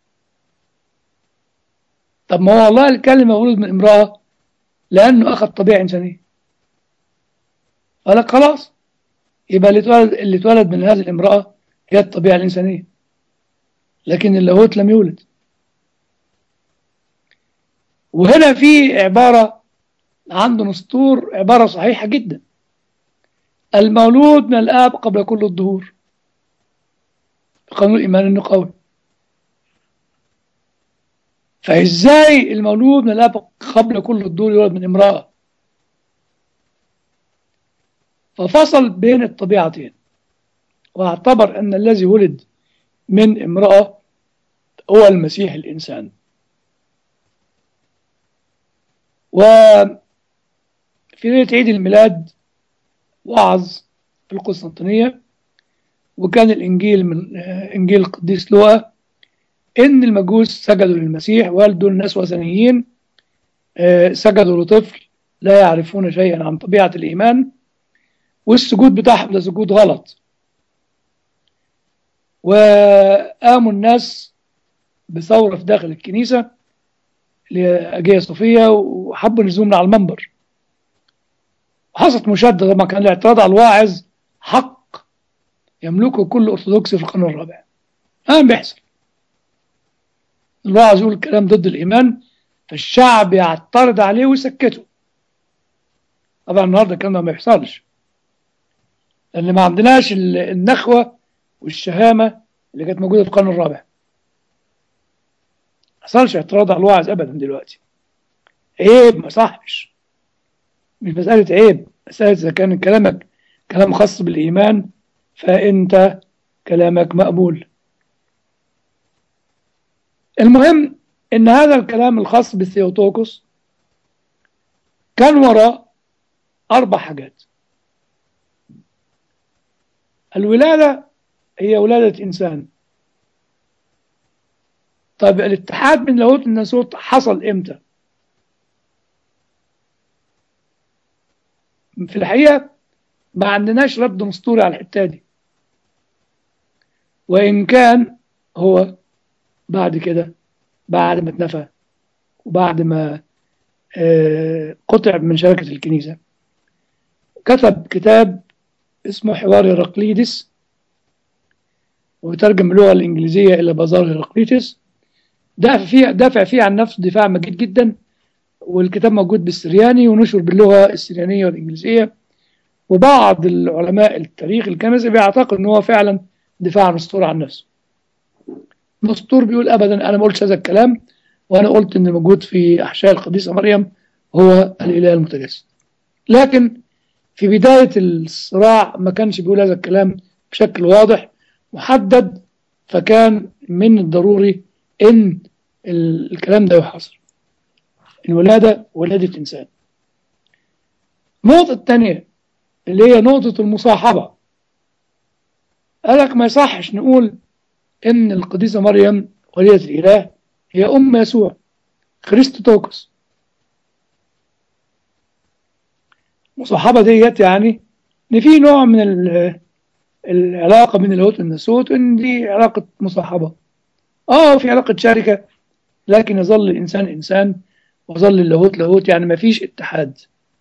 طب ما هو الله الكلمة يولد من امرأة لأنه أخذ طبيعة إنسانية قال لك خلاص يبقى اللي اتولد اللي اتولد من هذه الامرأة هي الطبيعة الإنسانية لكن اللاهوت لم يولد وهنا في عبارة عند نسطور عبارة صحيحة جدا المولود من الآب قبل كل الظهور قانون الإيمان النقوي فإزاي المولود من الآب قبل كل الظهور يولد من امرأة ففصل بين الطبيعتين واعتبر أن الذي ولد من امرأة هو المسيح الإنسان وفي ليلة عيد الميلاد وعظ في القسطنطينية وكان الإنجيل من إنجيل القديس لوقا إن المجوس سجدوا للمسيح وقال دول ناس وثنيين سجدوا لطفل لا يعرفون شيئا عن طبيعة الإيمان والسجود بتاعهم ده سجود غلط وقاموا الناس بثورة في داخل الكنيسة لأجية صوفية وحبوا ينزلوا من على المنبر حصلت مشادة طبعا كان الاعتراض على الواعظ حق يملكه كل أرثوذكسي في القرن الرابع الآن بيحصل الواعظ يقول كلام ضد الإيمان فالشعب يعترض عليه ويسكته طبعا النهارده الكلام ده ما بيحصلش لأن ما عندناش النخوة والشهامة اللي كانت موجودة في القرن الرابع ما حصلش اعتراض على الواعظ أبدا دلوقتي عيب ما صحش مش مسألة عيب مسألة إذا كان كلامك كلام خاص بالإيمان فأنت كلامك مقبول المهم إن هذا الكلام الخاص بالثيوتوكوس كان وراء أربع حاجات الولادة هي ولادة إنسان طيب الاتحاد من لاهوت الناسوت حصل إمتى؟ في الحقيقة ما عندناش رد اسطوري على الحتة دي وإن كان هو بعد كده بعد ما اتنفى وبعد ما قطع من شركة الكنيسة كتب كتاب اسمه حوار هرقليدس وترجم اللغة الإنجليزية إلى بازار هرقليتس دافع فيه دافع فيه عن نفسه دفاع مجيد جدا والكتاب موجود بالسرياني ونشر باللغة السريانية والإنجليزية وبعض العلماء التاريخ الكنسي بيعتقد ان هو فعلا دفاع عن الاسطوره عن نفسه الاسطور بيقول ابدا انا ما قلتش هذا الكلام وانا قلت ان موجود في احشاء القديسه مريم هو الاله المتجسد لكن في بدايه الصراع ما كانش بيقول هذا الكلام بشكل واضح محدد فكان من الضروري ان الكلام ده يحصل الولاده ولاده انسان النقطه الثانيه اللي هي نقطة المصاحبة قالك ما يصحش نقول إن القديسة مريم وليدة الإله هي أم يسوع خريستوتوكوس المصاحبة ديت يعني إن في نوع من العلاقة بين اللاهوت والناسوت إن دي علاقة مصاحبة آه في علاقة شركة لكن يظل الإنسان إنسان ويظل اللاهوت لاهوت يعني ما فيش اتحاد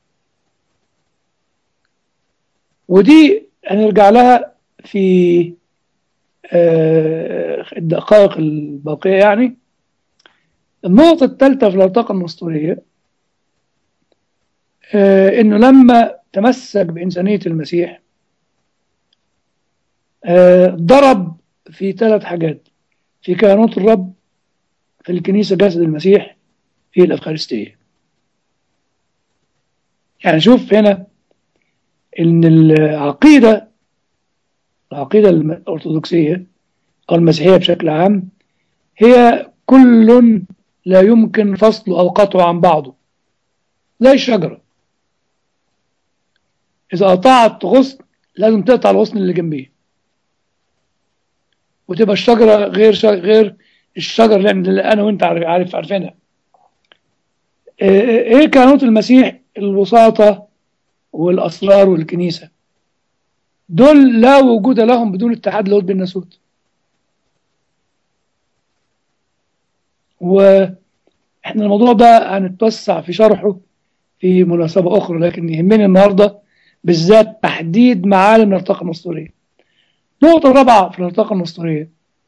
ودي هنرجع لها في الدقائق الباقية يعني النقطة الثالثة في الارتقاء النسطورية انه لما تمسك بإنسانية المسيح ضرب في ثلاث حاجات في كهنوت الرب في الكنيسة جسد المسيح في الأفخارستية يعني شوف هنا ان العقيده العقيده الارثوذكسيه او المسيحيه بشكل عام هي كل لا يمكن فصله او قطعه عن بعضه زي الشجره اذا قطعت غصن لازم تقطع الغصن اللي جنبيه وتبقى الشجره غير شجر غير الشجر اللي انا وانت عارف عارفينها ايه كانت المسيح الوساطه والأسرار والكنيسة دول لا وجود لهم بدون اتحاد لاهوت بالناسوت واحنا الموضوع ده هنتوسع في شرحه في مناسبة أخرى لكن يهمني النهاردة بالذات تحديد معالم الارتقاء النسطورية نقطة رابعة في الارتقاء النسطورية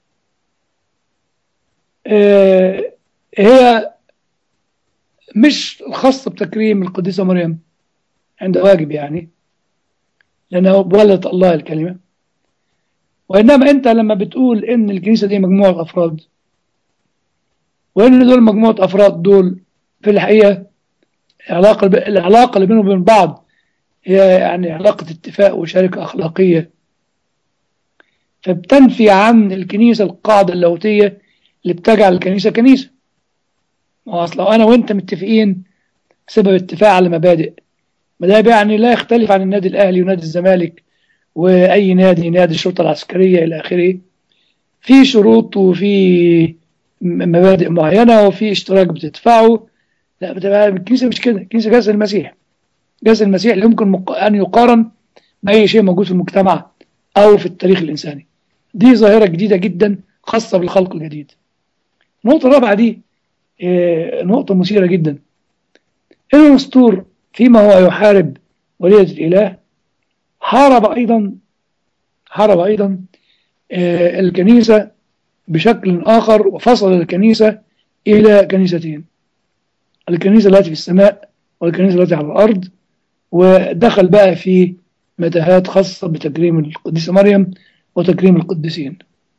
آه هي مش الخاصة بتكريم القديسة مريم عند واجب يعني لأنها ولدت الله الكلمة وإنما أنت لما بتقول إن الكنيسة دي مجموعة أفراد وإن دول مجموعة أفراد دول في الحقيقة العلاقة العلاقة اللي بينهم وبين بعض هي يعني علاقة اتفاق وشركة أخلاقية فبتنفي عن الكنيسة القاعدة اللاهوتية اللي بتجعل الكنيسة كنيسة ما هو أصل لو أنا وأنت متفقين بسبب اتفاق على مبادئ ما ده يعني لا يختلف عن النادي الأهلي ونادي الزمالك وأي نادي نادي الشرطة العسكرية إلى آخره في شروط وفي مبادئ معينة وفي اشتراك بتدفعه لا بتبقى الكنيسة مش كده الكنيسة جسد المسيح جسد المسيح لا يمكن مق... أن يقارن بأي شيء موجود في المجتمع أو في التاريخ الإنساني دي ظاهرة جديدة جدا خاصة بالخلق الجديد النقطة الرابعة دي اه نقطة مثيرة جدا إن الأسطور فيما هو يحارب ولية الإله حارب أيضا حارب أيضا اه الكنيسة بشكل آخر وفصل الكنيسة إلى كنيستين الكنيسة التي في السماء والكنيسة التي على الأرض ودخل بقى في متاهات خاصة بتكريم القديسة مريم وتكريم القديسين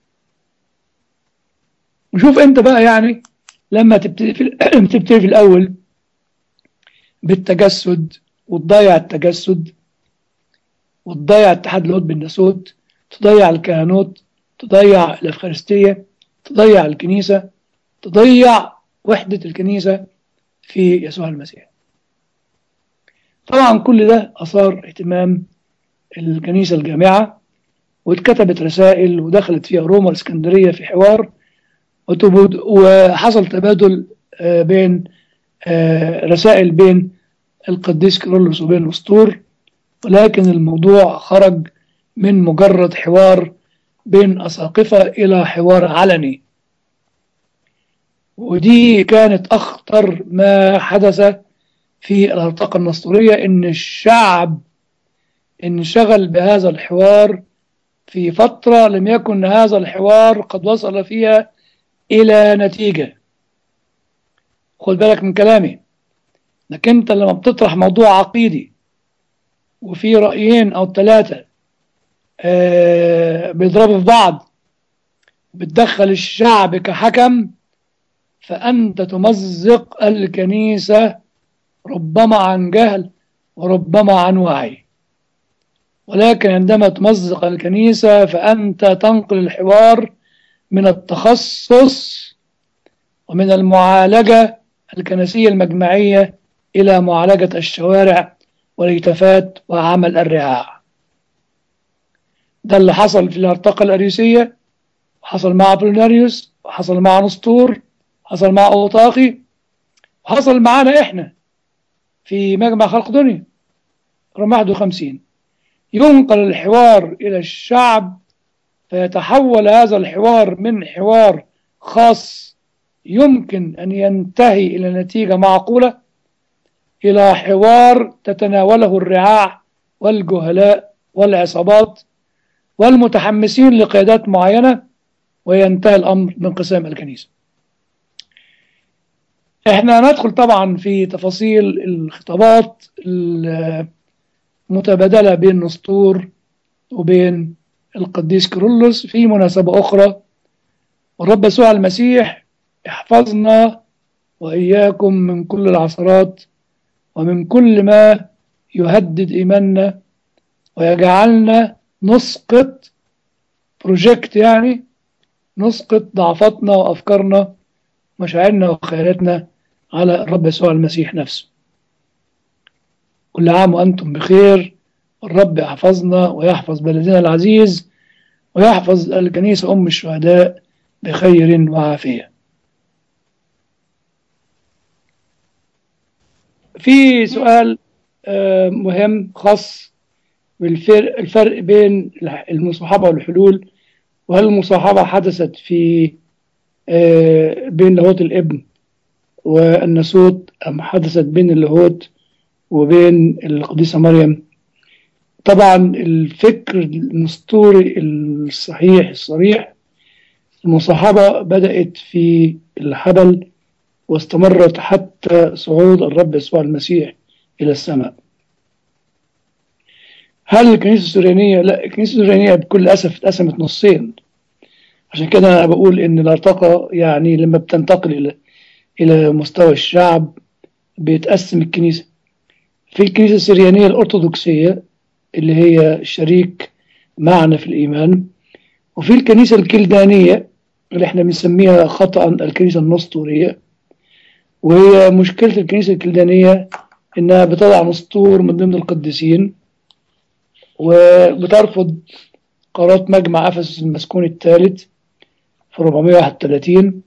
وشوف انت بقى يعني لما تبتدي في, تبتدي في الأول بالتجسد وتضيع التجسد وتضيع اتحاد اللاهوت بالناسوت تضيع الكهنوت تضيع الأفخارستية تضيع الكنيسة تضيع وحدة الكنيسة في يسوع المسيح طبعا كل ده أثار اهتمام الكنيسة الجامعة واتكتبت رسائل ودخلت فيها روما الاسكندرية في حوار وحصل تبادل بين رسائل بين القديس كيرلس وبين الأسطور ولكن الموضوع خرج من مجرد حوار بين أساقفة إلى حوار علني ودي كانت أخطر ما حدث في الهرطقة النسطورية إن الشعب انشغل بهذا الحوار في فترة لم يكن هذا الحوار قد وصل فيها إلى نتيجة خد بالك من كلامي لكن أنت لما بتطرح موضوع عقيدي وفي رأيين أو ثلاثة آه بيضربوا في بعض بتدخل الشعب كحكم فأنت تمزق الكنيسة ربما عن جهل وربما عن وعي ولكن عندما تمزق الكنيسة فأنت تنقل الحوار من التخصص ومن المعالجة الكنسية المجمعية إلى معالجة الشوارع والهتافات وعمل الرعاع ده اللي حصل في الهرطقة الأريوسية وحصل مع بولوناريوس وحصل مع نسطور حصل مع أوطاقي وحصل معانا إحنا في مجمع خلق دنيا رقم 51 ينقل الحوار إلى الشعب فيتحول هذا الحوار من حوار خاص يمكن أن ينتهي إلى نتيجة معقولة إلى حوار تتناوله الرعاع والجهلاء والعصابات والمتحمسين لقيادات معينة وينتهي الأمر بانقسام الكنيسة احنا ندخل طبعا في تفاصيل الخطابات المتبادلة بين نسطور وبين القديس كيرلس في مناسبة أخرى والرب يسوع المسيح يحفظنا وإياكم من كل العثرات ومن كل ما يهدد إيماننا ويجعلنا نسقط بروجكت يعني نسقط ضعفاتنا وأفكارنا مشاعرنا وخيالاتنا على الرب يسوع المسيح نفسه كل عام وأنتم بخير الرب يحفظنا ويحفظ بلدنا العزيز ويحفظ الكنيسة أم الشهداء بخير وعافية في سؤال مهم خاص بالفرق الفرق بين المصاحبة والحلول وهل المصاحبة حدثت في بين لاهوت الابن والناسوت أم حدثت بين اللاهوت وبين القديسة مريم طبعا الفكر النسطوري الصحيح الصريح المصاحبة بدأت في الحبل واستمرت حتى صعود الرب يسوع المسيح إلى السماء هل الكنيسة السوريانية لا الكنيسة السوريانية بكل أسف اتقسمت نصين عشان كده أنا بقول إن الارتقاء يعني لما بتنتقل إلى إلى مستوى الشعب بيتقسم الكنيسة في الكنيسة السريانية الأرثوذكسية اللي هي شريك معنا في الإيمان وفي الكنيسة الكلدانية اللي احنا بنسميها خطأ الكنيسة النسطورية وهي مشكلة الكنيسة الكلدانية إنها بتضع نسطور من ضمن القديسين وبترفض قرارات مجمع أفسس المسكون الثالث في 431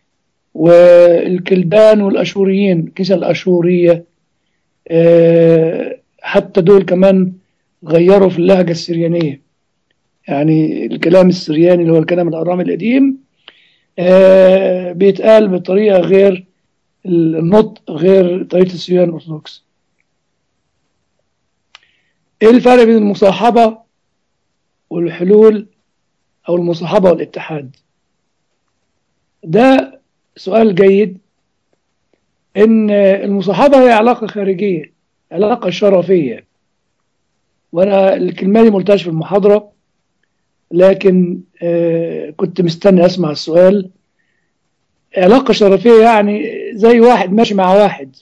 والكلدان والأشوريين الكنيسة الأشورية آه، حتى دول كمان غيروا في اللهجة السريانية يعني الكلام السرياني اللي هو الكلام الأرامي القديم آه، بيتقال بطريقة غير النطق غير طريقة السريان الأرثوذكس ايه الفرق بين المصاحبة والحلول او المصاحبة والاتحاد ده سؤال جيد ان المصاحبة هي علاقة خارجية علاقة شرفية وانا الكلمة دي ملتاش في المحاضرة لكن آه، كنت مستني اسمع السؤال علاقة شرفية يعني زي واحد ماشي مع واحد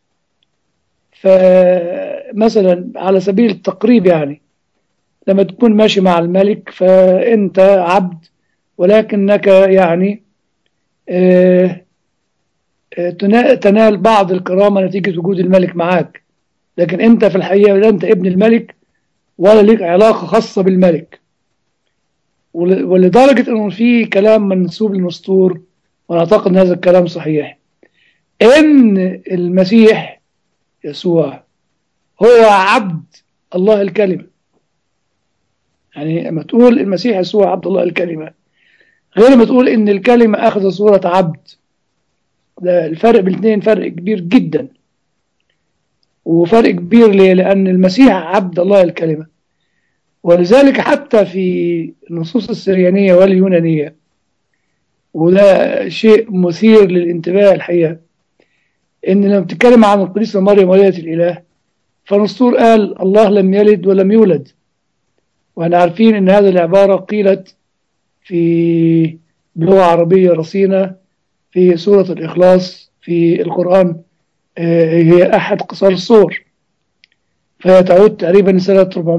فمثلا على سبيل التقريب يعني لما تكون ماشي مع الملك فأنت عبد ولكنك يعني آه، آه، تنا- تنال بعض الكرامة نتيجة وجود الملك معاك لكن أنت في الحقيقة لا أنت ابن الملك ولا ليك علاقة خاصة بالملك ول- ولدرجة أنه في كلام منسوب للنسطور وأنا أعتقد أن هذا الكلام صحيح إن المسيح يسوع هو عبد الله الكلمة يعني لما تقول المسيح يسوع عبد الله الكلمة غير ما تقول إن الكلمة أخذ صورة عبد ده الفرق بين الاثنين فرق كبير جدا وفرق كبير ليه؟ لأن المسيح عبد الله الكلمة ولذلك حتى في النصوص السريانية واليونانية وده شيء مثير للانتباه الحقيقة إن لما بتتكلم عن القديسة مريم وليدة الإله فنسطور قال الله لم يلد ولم يولد واحنا عارفين ان هذه العبارة قيلت في بلغة عربية رصينة في سورة الإخلاص في القرآن آه، هي أحد قصار الصور فهي تعود تقريبا سنة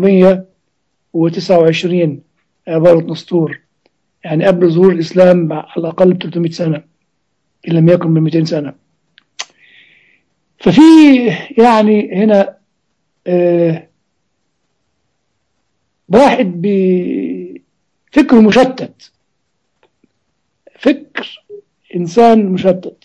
429 عبارة نسطور يعني قبل ظهور الإسلام على الأقل ب 300 سنة إن لم يكن ب 200 سنة ففي يعني هنا آه، واحد بفكر مشتت فكر إنسان مشتت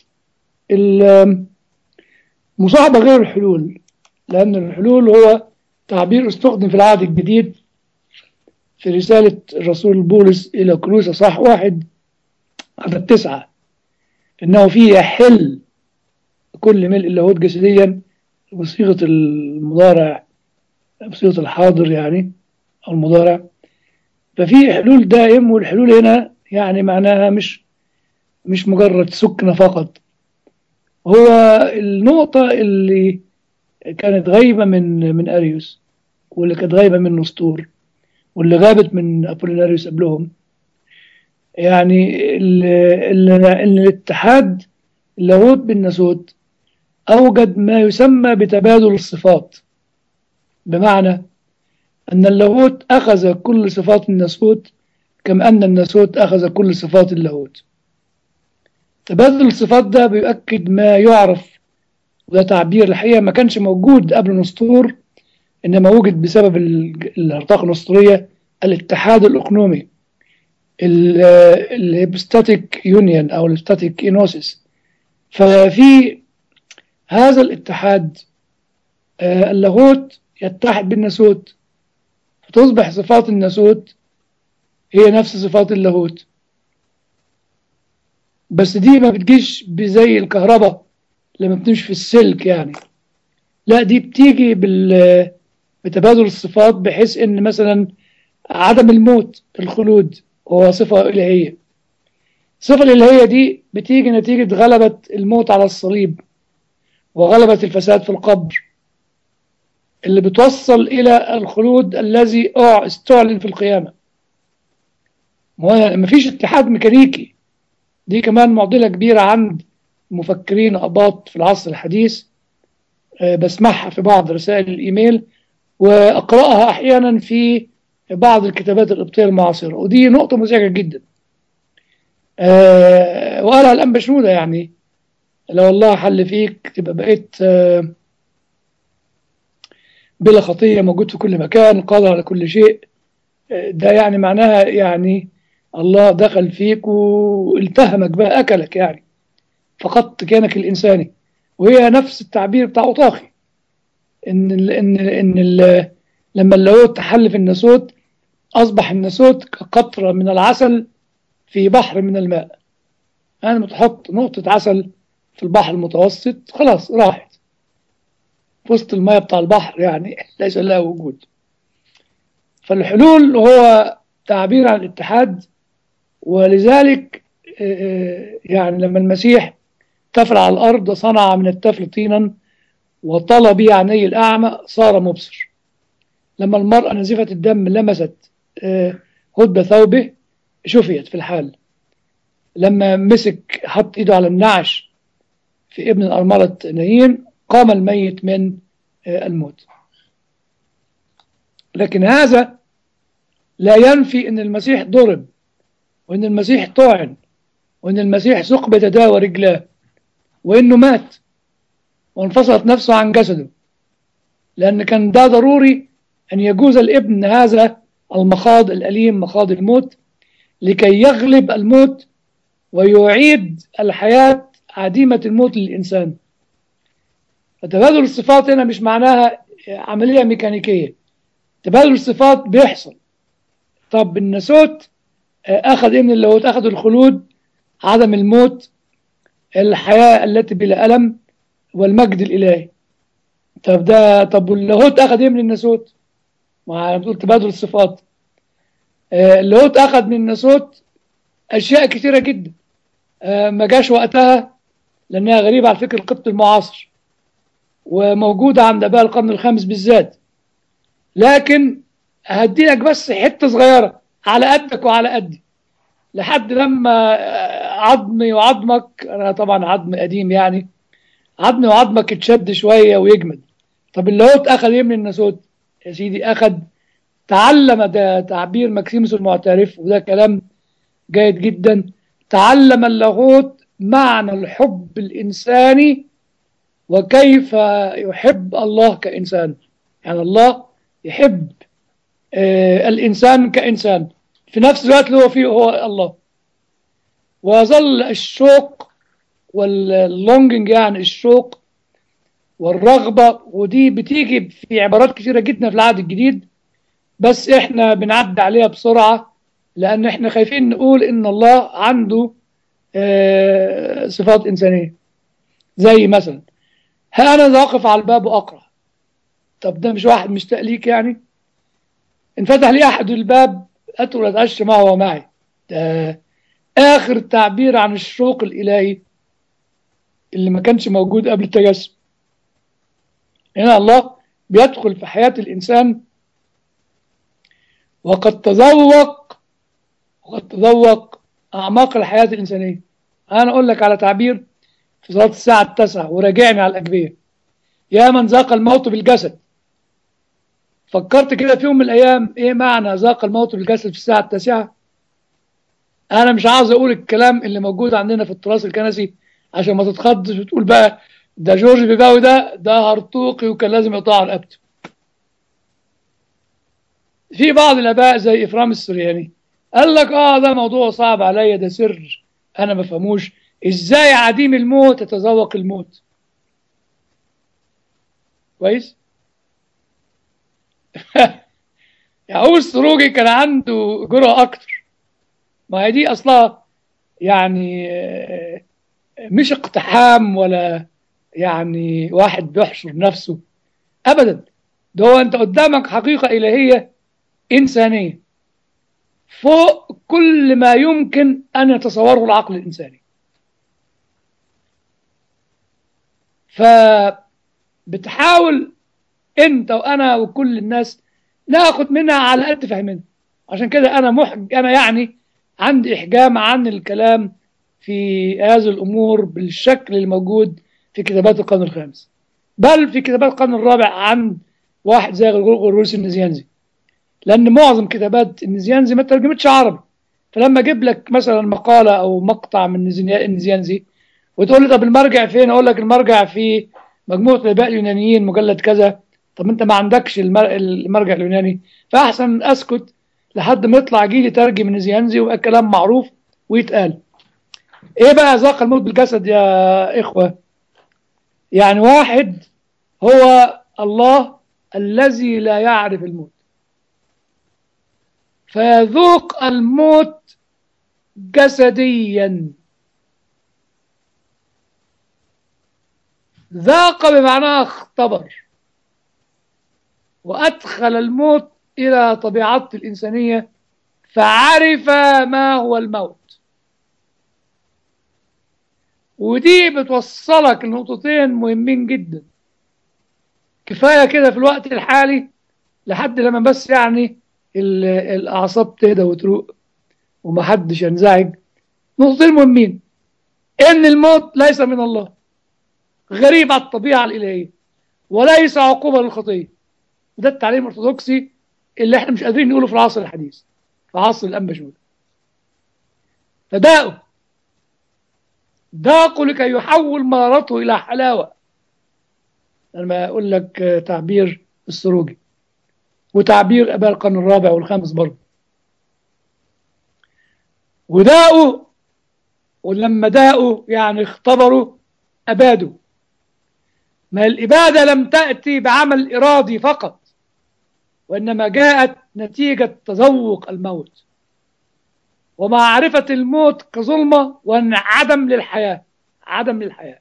المصاحبة غير الحلول لأن الحلول هو تعبير استخدم في العهد الجديد في رسالة الرسول بولس إلى كروس صح واحد عدد تسعة إنه فيه يحل كل ملء اللاهوت جسديا بصيغة المضارع بصيغة الحاضر يعني أو المضارع ففي حلول دائم والحلول هنا يعني معناها مش مش مجرد سكنة فقط هو النقطة اللي كانت غايبة من من أريوس واللي كانت غايبة من نسطور واللي غابت من أبوليناريوس قبلهم يعني ال- ال- ال- الاتحاد اللاهوت بالناسوت أوجد ما يسمى بتبادل الصفات بمعنى أن اللاهوت أخذ كل صفات الناسوت كما أن الناسوت أخذ كل صفات اللاهوت تبادل الصفات ده بيؤكد ما يعرف وده تعبير الحقيقة ما كانش موجود قبل نسطور إنما وجد بسبب ال- الارتقاء النسطورية الاتحاد الإقنومي الهيبستاتيك يونيون أو الهيبستاتيك إينوسيس ففي هذا الاتحاد آه، اللاهوت يتحد بالناسوت فتصبح صفات الناسوت هي نفس صفات اللاهوت بس دي ما بتجيش بزي الكهرباء لما بتمشي في السلك يعني لا دي بتيجي بال بتبادل الصفات بحيث ان مثلا عدم الموت الخلود هو صفة إلهية الصفة الإلهية دي بتيجي نتيجة غلبة الموت على الصليب وغلبة الفساد في القبر اللي بتوصل إلى الخلود الذي أع- استعلن في القيامة ما ما فيش اتحاد ميكانيكي دي كمان معضلة كبيرة عند مفكرين أباط في العصر الحديث آه، بسمعها في بعض رسائل الإيميل وأقرأها أحيانا في بعض الكتابات القبطية المعاصرة ودي نقطة مزعجة جدا آه وقالها الأنبا شنودة يعني لو الله حل فيك تبقى بقيت آه بلا خطية موجود في كل مكان قادر على كل شيء آه ده يعني معناها يعني الله دخل فيك والتهمك بقى أكلك يعني فقدت كيانك الإنساني وهي نفس التعبير بتاع أوطاخي إن ال إن إن ال لما اللاهوت تحل في الناسوت أصبح الناسوت كقطرة من العسل في بحر من الماء أنا بتحط نقطة عسل في البحر المتوسط خلاص راحت في وسط الماء بتاع البحر يعني ليس لها وجود فالحلول هو تعبير عن الاتحاد ولذلك يعني لما المسيح تفل على الأرض صنع من التفل طينا وطلب عيني الأعمى صار مبصر لما المرأة نزفة الدم لمست هدب ثوبه شفيت في الحال لما مسك حط ايده على النعش في ابن الأرملة نايين قام الميت من الموت لكن هذا لا ينفي ان المسيح ضرب وان المسيح طعن وان المسيح ثقب يداه ورجلاه وانه مات وانفصلت نفسه عن جسده لان كان ده ضروري ان يجوز الابن هذا المخاض الاليم مخاض الموت لكي يغلب الموت ويعيد الحياه عديمه الموت للانسان فتبادل الصفات هنا مش معناها عمليه ميكانيكيه تبادل الصفات بيحصل طب الناسوت اخذ ايه من اللاهوت اخذ الخلود عدم الموت الحياه التي بلا الم والمجد الالهي طب ده طب واللاهوت اخذ ايه من الناسوت ما بتقول تبادل الصفات اللاهوت اخذ من الناسوت اشياء كثيره جدا ما جاش وقتها لانها غريبه على الفكر القبطي المعاصر وموجوده عند اباء القرن الخامس بالذات لكن هدي لك بس حته صغيره على قدك وعلى قدي لحد لما عظمي وعظمك انا طبعا عظم قديم يعني عظمي وعظمك اتشد شويه ويجمد طب اللاهوت اخذ ايه من الناسوت يا سيدي اخذ تعلم ده تعبير ماكسيموس المعترف وده كلام جيد جدا تعلم اللاهوت معنى الحب الانساني وكيف يحب الله كانسان يعني الله يحب آه الإنسان كإنسان في نفس الوقت اللي هو فيه هو الله ويظل الشوق واللونجنج يعني الشوق والرغبة ودي بتيجي في عبارات كثيرة جدا في العهد الجديد بس احنا بنعدي عليها بسرعة لأن احنا خايفين نقول إن الله عنده آه صفات إنسانية زي مثلا ها أنا ذا أقف على الباب وأقرأ طب ده مش واحد مشتاق ليك يعني انفتح لي أحد الباب أدخل أتعشى معه ومعي ده آخر تعبير عن الشوق الإلهي اللي ما كانش موجود قبل التجسم هنا الله بيدخل في حياة الإنسان وقد تذوق وقد تذوق أعماق الحياة الإنسانية أنا أقول لك على تعبير في صلاة الساعة التاسعة وراجعني على الأجبية يا من ذاق الموت بالجسد فكرت كده في يوم من الأيام إيه معنى ذاق الموت بالجسد في الساعة التاسعة أنا مش عاوز أقول الكلام اللي موجود عندنا في التراث الكنسي عشان ما تتخضش وتقول بقى ده جورج بيباوي ده ده هرطوقي وكان لازم يقطع رقبته في بعض الآباء زي إفرام السرياني قال لك آه ده موضوع صعب عليا ده سر أنا ما فهموش إزاي عديم الموت يتذوق الموت كويس يعقوب السروجي كان عنده جرأة أكتر ما هي دي أصلها يعني مش اقتحام ولا يعني واحد بيحشر نفسه أبدا ده هو أنت قدامك حقيقة إلهية إنسانية فوق كل ما يمكن أن يتصوره العقل الإنساني فبتحاول أنت وأنا وكل الناس ناخد منها على قد فهمنا عشان كده أنا محج أنا يعني عندي إحجام عن الكلام في هذه الأمور بالشكل الموجود في كتابات القرن الخامس بل في كتابات القرن الرابع عن واحد زي غرغورس النزيانزي لأن معظم كتابات النزيانزي ما ترجمتش عربي فلما اجيب لك مثلا مقاله او مقطع من نزيا- نزيانزي وتقول لي طب المرجع فين اقول لك المرجع في مجموعه الاباء اليونانيين مجلد كذا طب انت ما عندكش المر- المرجع اليوناني فاحسن اسكت لحد ما يطلع جيل يترجم نزيانزي ويبقى كلام معروف ويتقال ايه بقى ذاق الموت بالجسد يا اخوه يعني واحد هو الله الذي لا يعرف الموت فيذوق الموت جسديا ذاق بمعناه اختبر وأدخل الموت إلى طبيعته الإنسانية فعرف ما هو الموت ودي بتوصلك لنقطتين مهمين جدا كفاية كده في الوقت الحالي لحد لما بس يعني ال- الأعصاب تهدى وتروق ومحدش ينزعج نقطتين مهمين إن الموت ليس من الله غريب على الطبيعة الإلهية وليس عقوبة للخطية وده التعليم الأرثوذكسي اللي احنا مش قادرين نقوله في العصر الحديث في عصر الأنبا شنودة فداءوا ذاقوا لكي يحول مرارته إلى حلاوة لما أقول لك آه، تعبير السروجي وتعبير أباء القرن الرابع والخامس برضه وداءوا ولما داءوا يعني اختبروا أبادوا ما الإبادة لم تأتي بعمل إرادي فقط وإنما جاءت نتيجة تذوق الموت ومعرفة الموت كظلمة وأن عدم للحياة عدم للحياة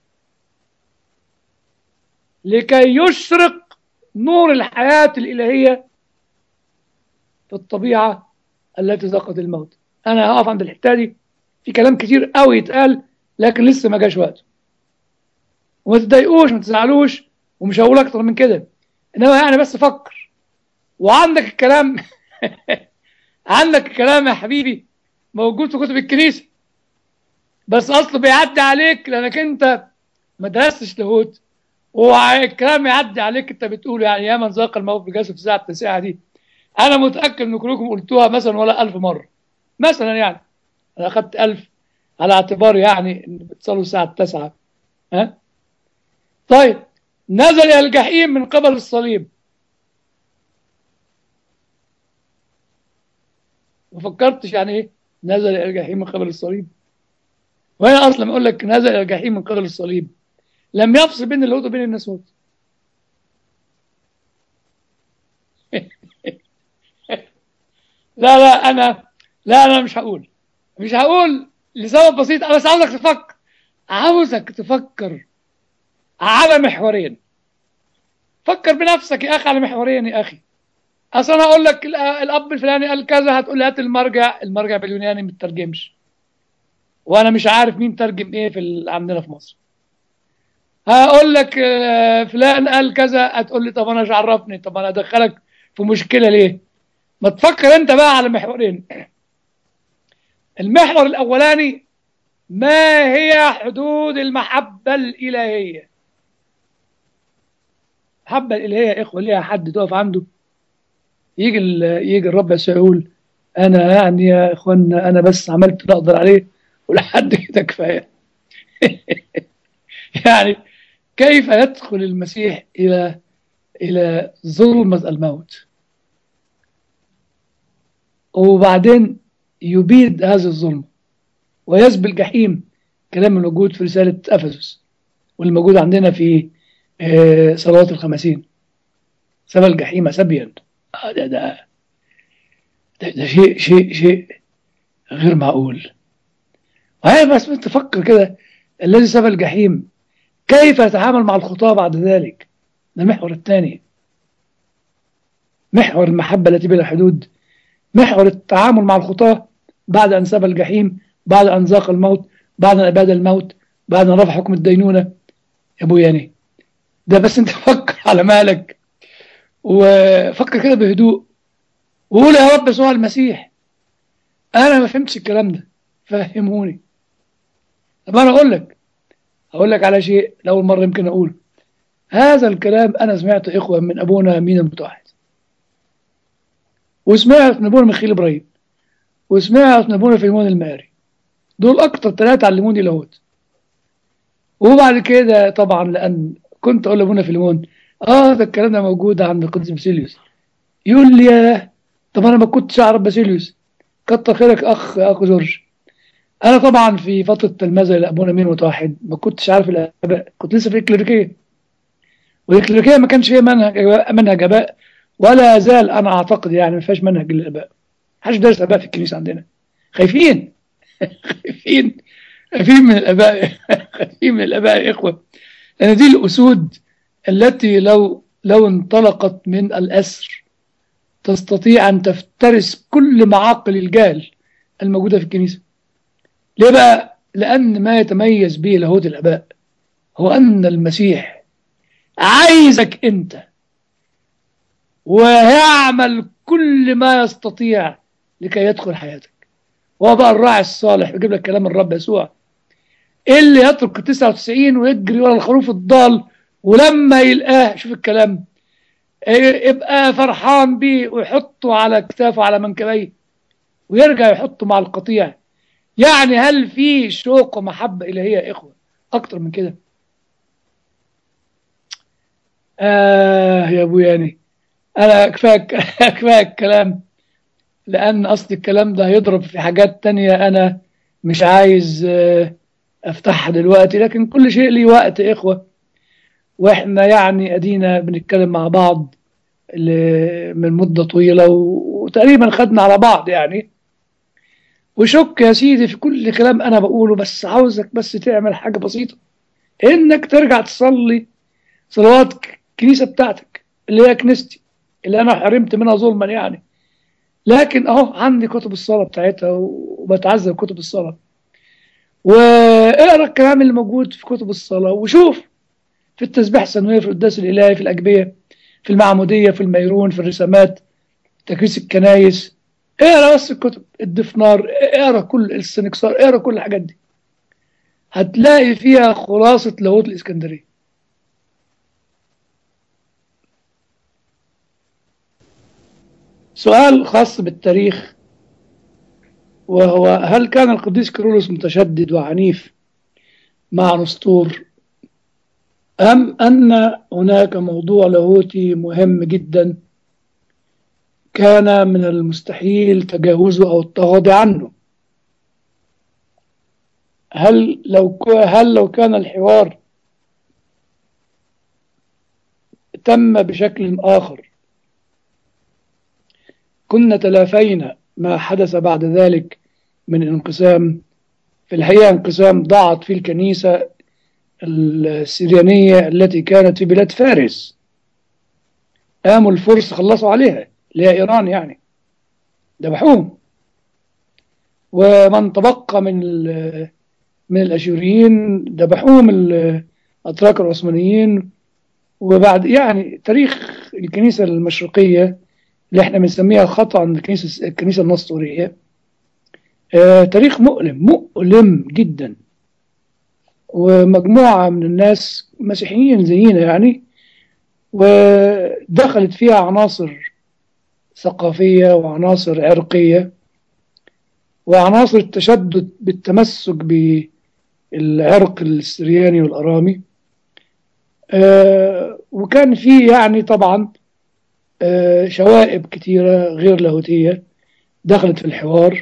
لكي يشرق نور الحياة الإلهية في الطبيعة التي ذاقت الموت أنا هقف عند الحتة دي في كلام كتير قوي يتقال لكن لسه ما جاش وقته وما تتضايقوش ما تزعلوش ومش هقول اكتر من كده انما يعني بس فكر وعندك الكلام عندك الكلام يا حبيبي موجود في كتب الكنيسه بس اصله بيعدي عليك لانك انت ما درستش لاهوت والكلام يعدي عليك انت بتقول يعني يا من ذاق الموت بجسد في الساعه التاسعه دي انا متاكد ان كلكم قلتوها مثلا ولا ألف مره مثلا يعني انا اخدت ألف على اعتبار يعني ان بتصلوا الساعه التاسعه ها طيب نزل إلى الجحيم من قبل الصليب ما فكرتش يعني ايه نزل إلى الجحيم من قبل الصليب وهنا اصلا يقول لك نزل إلى الجحيم من قبل الصليب لم يفصل بين اللاهوت وبين الناسوت لا لا انا لا انا مش هقول مش هقول لسبب بسيط انا بس عاوزك تفكر عاوزك تفكر على محورين فكر بنفسك يا اخي على محورين يا اخي اصل انا اقول لك الأ- الاب الفلاني قال كذا هتقول لي هات المرجع المرجع باليوناني ما تترجمش وانا مش عارف مين ترجم ايه في ال- عندنا في مصر هقول لك آه، فلان قال كذا هتقول لي طب انا مش عرفني طب انا ادخلك في مشكله ليه ما تفكر انت بقى على محورين المحور الاولاني ما هي حدود المحبه الالهيه المحبه الالهيه يا اخوه ليها حد تقف عنده يجي ال- يجي الرب يسوع يقول انا يعني يا اخوانا انا بس عملت اللي اقدر عليه ولحد كده كفايه يعني كيف يدخل المسيح الى الى ظلمه الموت وبعدين يبيد هذه الظلمه ويسبي الجحيم كلام الموجود في رساله افسس والموجود عندنا في آه، صلوات الخمسين سبى الجحيم سبيا آه، ده ده ده, ده شيء شيء شيء غير معقول وهي بس تفكر كده الذي سبى الجحيم كيف يتعامل مع الخطاة بعد ذلك ده المحور الثاني محور المحبة التي بلا حدود محور التعامل مع الخطاة بعد أن سبى الجحيم بعد أن ذاق الموت بعد أن أباد الموت بعد أن رفع حكم الدينونة يا أبو يعني ده بس أنت فكر على مالك وفكر كده بهدوء وقول يا رب يسوع المسيح أنا ما فهمتش الكلام ده فهموني طب أنا أقول لك أقول لك على شيء لأول مرة يمكن أقول هذا الكلام أنا سمعته إخوة من أبونا مين المتوحد وسمعت من أبونا ميخيل إبراهيم وسمعت من ابونا فيلمون الماري دول اكتر ثلاثة علموني لاهوت وبعد كده طبعا لان كنت اقول لابونا فيلمون اه ده الكلام ده موجود عند القديس باسيليوس يقول لي يا طب انا ما كنتش اعرف باسيليوس كتر خيرك اخ اخو جورج انا طبعا في فتره تلمذه لابونا مين متوحد ما كنتش عارف الاباء كنت لسه في الكليريكيه والكليريكيه ما كانش فيها منهج منهج اباء ولا زال انا اعتقد يعني ما فيهاش منهج للاباء محدش دارس اباء في الكنيسه عندنا خايفين خايفين خايفين من الاباء خايفين من الاباء يا اخوه لان دي الاسود التي لو لو انطلقت من الاسر تستطيع ان تفترس كل معاقل الجهل الموجوده في الكنيسه ليه بقى لان ما يتميز به لاهوت الاباء هو ان المسيح عايزك انت ويعمل كل ما يستطيع لكي يدخل حياتك هو بقى الراعي الصالح بيجيب لك كلام الرب يسوع اللي يترك 99 ويجري ورا الخروف الضال ولما يلقاه شوف الكلام يبقى فرحان بيه ويحطه على كتافه على منكبيه ويرجع يحطه مع القطيع يعني هل في شوق ومحبة إلهية يا إخوة أكتر من كده آه يا أبو يعني أنا كفاية كفاية الكلام لأن أصل الكلام ده هيضرب في حاجات تانية أنا مش عايز آه أفتحها دلوقتي لكن كل شيء ليه وقت يا إخوة وإحنا يعني أدينا بنتكلم مع بعض من مدة طويلة وتقريبا خدنا على بعض يعني وشك يا سيدي في كل كلام انا بقوله بس عاوزك بس تعمل حاجه بسيطه انك ترجع تصلي صلوات الكنيسه بتاعتك اللي هي كنيستي اللي انا حرمت منها ظلما يعني لكن اهو عندي كتب الصلاه بتاعتها وبتعذب كتب الصلاه واقرا الكلام اللي موجود في كتب الصلاه وشوف في التسبيح السنويه في القداس الالهي في الاجبيه في المعموديه في الميرون في الرسامات تكريس الكنايس اقرا بس الكتب الدفنار اقرا كل السنكسار اقرا كل الحاجات دي هتلاقي فيها خلاصة لاهوت الإسكندرية سؤال خاص بالتاريخ وهو هل كان القديس كيرلس متشدد وعنيف مع نسطور أم أن هناك موضوع لاهوتي مهم جداً كان من المستحيل تجاوزه أو التغاضي عنه هل لو هل لو كان الحوار تم بشكل آخر كنا تلافينا ما حدث بعد ذلك من انقسام في الحقيقة انقسام ضاعت فيه الكنيسة السريانية التي كانت في بلاد فارس قاموا الفرس خلصوا عليها اللي هي إيران يعني ذبحوهم ومن تبقى من من الأشوريين ذبحوهم الأتراك العثمانيين وبعد يعني تاريخ الكنيسة المشرقية اللي احنا بنسميها خطأ الكنيسة الكنيسة النسطورية آه تاريخ مؤلم مؤلم جدا ومجموعة من الناس مسيحيين زينا يعني ودخلت فيها عناصر ثقافية وعناصر عرقية وعناصر التشدد بالتمسك بالعرق السرياني والأرامي آه وكان في يعني طبعا آه شوائب كتيرة غير لاهوتية دخلت في الحوار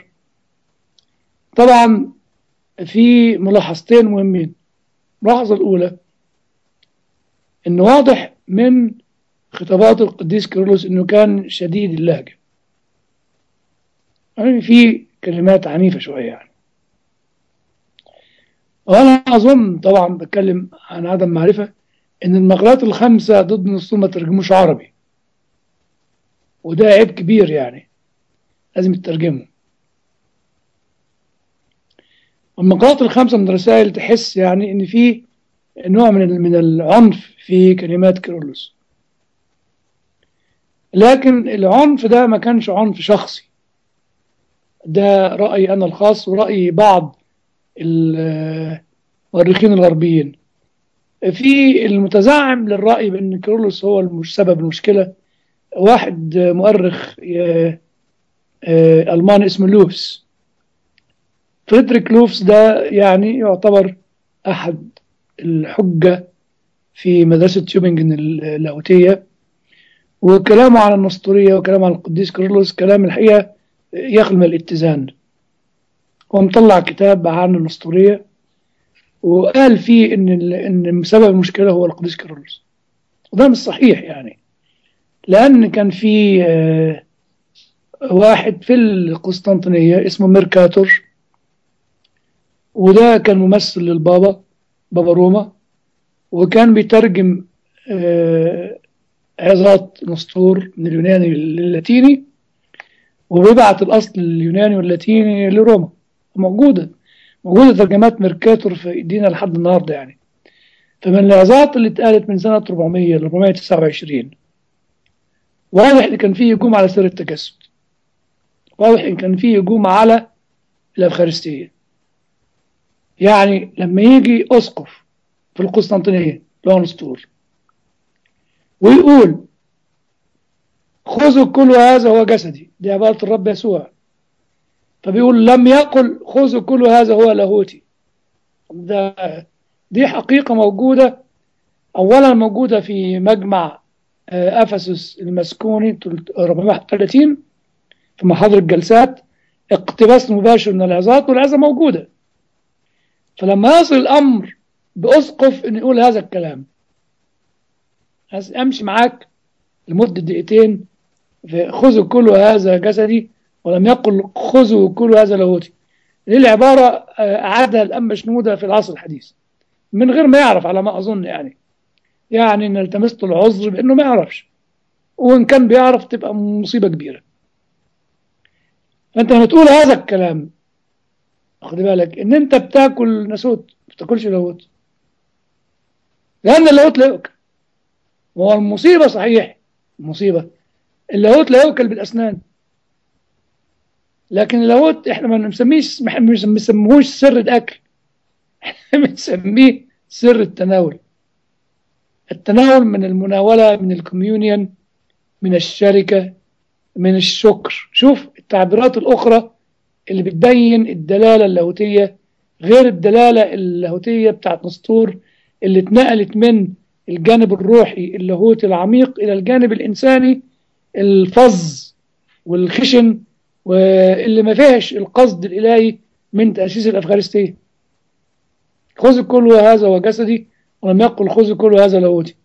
طبعا في ملاحظتين مهمين الملاحظة الأولى إن واضح من خطابات القديس كيرلس انه كان شديد اللهجه يعني في كلمات عنيفه شويه يعني وانا اظن طبعا بتكلم عن عدم معرفه ان المقالات الخمسه ضد نصهم ما ترجموش عربي وده عيب كبير يعني لازم يترجموا والمقالات الخمسه من الرسائل تحس يعني ان في نوع من من العنف في كلمات كيرلس لكن العنف ده ما كانش عنف شخصي ده رأيي أنا الخاص ورأي بعض المؤرخين الغربيين في المتزعم للرأي بأن كيرلس هو سبب المشكلة واحد مؤرخ آه، ألماني اسمه لوفس فريدريك لوفس ده يعني يعتبر أحد الحجة في مدرسة تيوبنجن اللاهوتية وكلامه على النسطورية وكلامه على القديس كيرلس كلام الحقيقة يخلم الاتزان هو مطلع كتاب عن النسطورية وقال فيه إن ال- إن سبب المشكلة هو القديس كيرلس وده مش صحيح يعني لأن كان في آه، واحد في القسطنطينية اسمه ميركاتور وده كان ممثل للبابا بابا روما وكان بيترجم آه، عظات نسطور من اليوناني للاتيني وبيبعت الأصل اليوناني واللاتيني لروما موجودة موجودة ترجمات ميركاتور في ايدينا لحد النهاردة يعني فمن العظات اللي اتقالت من سنة 400 ل 429 واضح ان كان فيه هجوم على سر التجسد واضح ان كان فيه هجوم على الافخارستيه يعني لما يجي اسقف في القسطنطينيه اللي هو نسطور ويقول خذوا كل هذا هو جسدي دي عباره الرب يسوع فبيقول لم يقل خذوا كل هذا هو لاهوتي ده دي حقيقه موجوده اولا موجوده في مجمع آه، افسس المسكوني 431 في محاضر الجلسات اقتباس مباشر من العظات والعظة موجودة فلما يصل الأمر بأسقف أن يقول هذا الكلام بس أمشي معاك لمدة دقيقتين في خذوا كل هذا جسدي ولم يقل خذوا كل هذا لاهوتي دي العبارة آه، أعادها الأنبا شنودة في العصر الحديث من غير ما يعرف على ما أظن يعني يعني نلتمس له العذر بأنه ما يعرفش وإن كان بيعرف تبقى مصيبة كبيرة فأنت لما تقول هذا الكلام خد بالك إن أنت بتاكل ناسوت ما بتاكلش لاهوت لأن اللاهوت لا يؤكل وهو المصيبة صحيح المصيبة اللاهوت لا يؤكل بالأسنان لكن اللاهوت احنا ما بنسميش ما بنسميهوش سر الأكل احنا بنسميه سر التناول التناول من المناولة من الكوميونيون من الشركة من الشكر شوف التعبيرات الأخرى اللي بتبين الدلالة اللاهوتية غير الدلالة اللاهوتية بتاعت نسطور اللي اتنقلت من الجانب الروحي اللاهوتي العميق إلى الجانب الإنساني الفظ والخشن واللي ما فيهش القصد الإلهي من تأسيس الأفغانستية خذ كل هذا وجسدي ولم يقل خذ كل هذا لاهوتي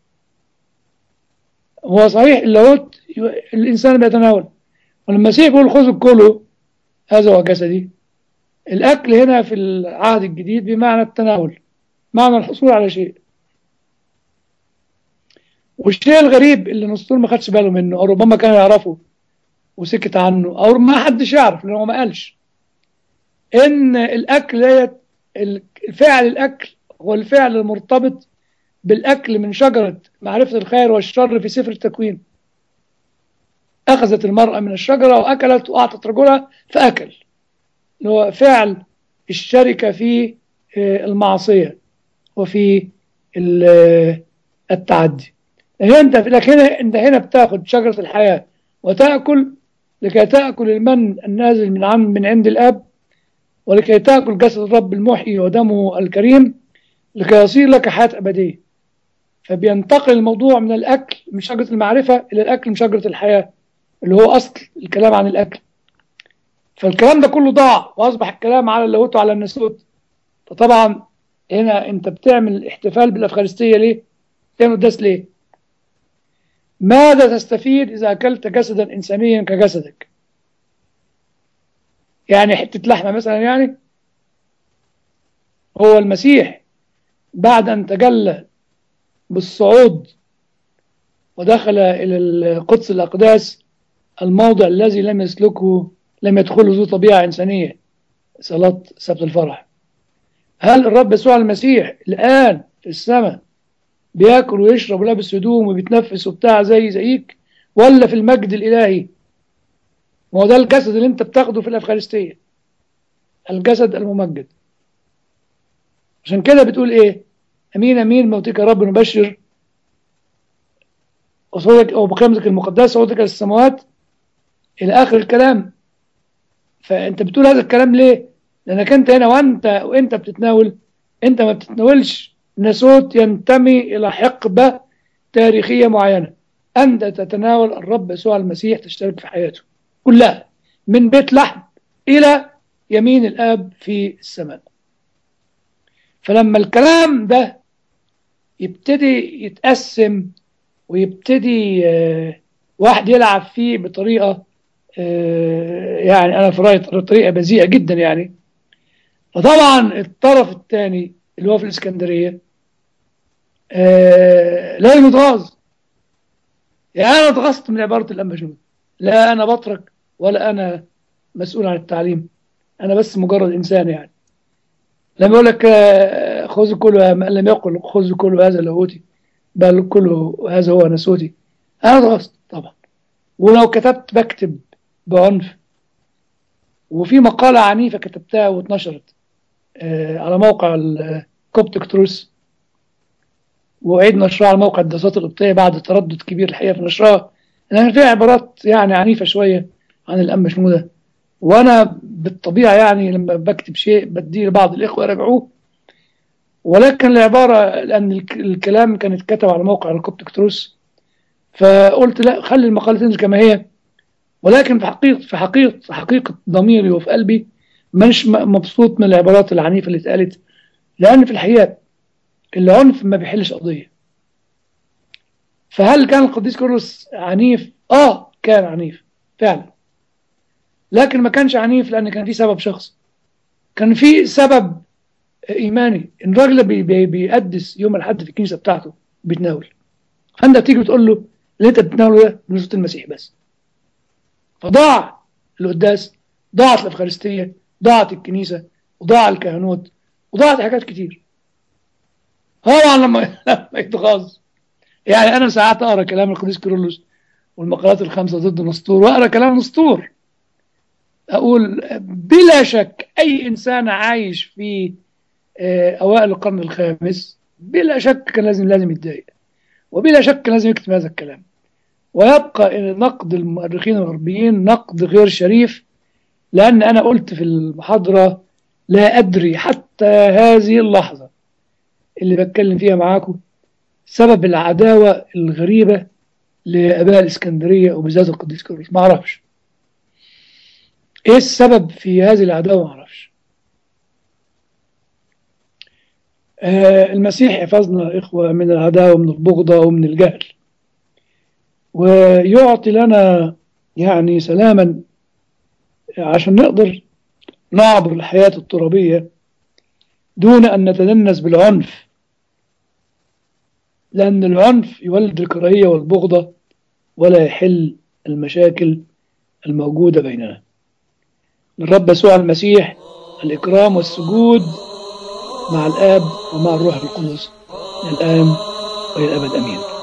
هو صحيح اللاهوت الإنسان بيتناول ولما المسيح بيقول خذوا كله هذا هو جسدي الأكل هنا في العهد الجديد بمعنى التناول معنى الحصول على شيء والشيء الغريب اللي نسطور ما خدش باله منه أو ربما كان يعرفه وسكت عنه أو ما حدش يعرف لأنه ما قالش إن الأكل هي الفعل الأكل هو الفعل المرتبط بالأكل من شجرة معرفة الخير والشر في سفر التكوين أخذت المرأة من الشجرة وأكلت وأعطت رجلها فأكل اللي هو فعل الشركة في المعصية وفي التعدي أنت لكن هنا أنت هنا بتاخد شجرة الحياة وتأكل لكي تأكل المن النازل من عن من عند الأب ولكي تأكل جسد الرب المحيي ودمه الكريم لكي يصير لك حياة أبدية فبينتقل الموضوع من الأكل من شجرة المعرفة إلى الأكل من شجرة الحياة اللي هو أصل الكلام عن الأكل فالكلام ده كله ضاع وأصبح الكلام على اللاهوت وعلى الناسوت فطبعا هنا أنت بتعمل احتفال بالأفخارستية ليه؟ بتعمل قداس ليه؟ ماذا تستفيد إذا أكلت جسدا إنسانيا كجسدك؟ يعني حتة لحمة مثلا يعني هو المسيح بعد أن تجلى بالصعود ودخل إلى القدس الأقداس الموضع الذي لم يسلكه لم يدخله ذو طبيعة إنسانية صلاة سبت الفرح هل الرب يسوع المسيح الآن في السماء بياكل ويشرب ولابس هدوم وبيتنفس وبتاع زي زيك ولا في المجد الإلهي ما هو ده الجسد اللي انت بتاخده في الأفخارستية الجسد الممجد عشان كده بتقول ايه امين امين موتك يا رب نبشر وصولك او بقيمتك المقدسه صوتك السماوات الى اخر الكلام فانت بتقول هذا الكلام ليه لانك انت هنا وانت وانت بتتناول انت ما بتتناولش ناسوت ينتمي الى حقبه تاريخيه معينه انت تتناول الرب يسوع المسيح تشترك في حياته كلها من بيت لحم الى يمين الاب في السماء فلما الكلام ده يبتدي يتقسم ويبتدي آه، واحد يلعب فيه بطريقه آه، يعني انا في رايي طريقه بذيئه جدا يعني فطبعا الطرف الثاني اللي هو في الاسكندريه آه، لازم يتغاظ يعني انا اتغصت من عباره الانبا لا انا بترك ولا انا مسؤول عن التعليم انا بس مجرد انسان يعني لما يقول لك آه، خذ كله لم يقل خذ كله هذا لاهوتي بل كله هذا هو نسوتي انا اتغصت طبعا ولو كتبت بكتب بعنف وفي مقالة عنيفة كتبتها واتنشرت آه، على موقع الكوبتك تروس وأعيد نشرها على موقع الدراسات القبطية بعد تردد كبير الحقيقة في نشرها لأن فيها عبارات يعني عنيفة شوية عن الأم شنودة وأنا بالطبيعة يعني لما بكتب شيء بديه لبعض الإخوة يراجعوه ولكن العبارة لأن الك- الكلام كان اتكتب على موقع الكوبتك تروس فقلت لا خلي المقالة تنزل كما هي ولكن في حقيقة في حقيقة في حقيقة ضميري وفي قلبي مش م- مبسوط من العبارات العنيفة اللي اتقالت لأن في الحقيقة العنف ما بيحلش قضية فهل كان القديس كورلوس عنيف؟ آه كان عنيف فعلا لكن ما كانش عنيف لأن كان في سبب شخصي كان في سبب إيماني إن الراجل بي بي بيقدس يوم الأحد في الكنيسة بتاعته بيتناول فأنت بتيجي بتقول له اللي أنت بتتناوله ده بنصوص المسيح بس فضاع القداس ضاعت الأفخارستية ضاعت الكنيسة وضاع الكهنوت وضاعت حاجات كتير طبعا لما لما يتغاظ يعني أنا ساعات أقرأ كلام القديس كيرلس والمقالات الخمسة ضد نسطور وأقرأ كلام نسطور أقول بلا شك أي إنسان عايش في آه، أوائل القرن الخامس بلا شك كان لازم لازم يتضايق وبلا شك لازم يكتب هذا الكلام ويبقى إن نقد المؤرخين الغربيين نقد غير شريف لأن أنا قلت في المحاضرة لا أدري حتى هذه اللحظة اللي بتكلم فيها معاكم سبب العداوة الغريبة لآباء الإسكندرية وبالذات القديس كيرلس ما أعرفش إيه السبب في هذه العداوة ما أعرفش آه المسيح يحفظنا إخوة من العداوة ومن البغضة ومن الجهل ويعطي لنا يعني سلاما عشان نقدر نعبر الحياة الترابية دون أن نتدنس بالعنف لأن العنف يولد الكراهية والبغضة ولا يحل المشاكل الموجودة بيننا الرب يسوع المسيح الإكرام والسجود مع الآب ومع الروح القدس من الآن وإلى الأبد أمين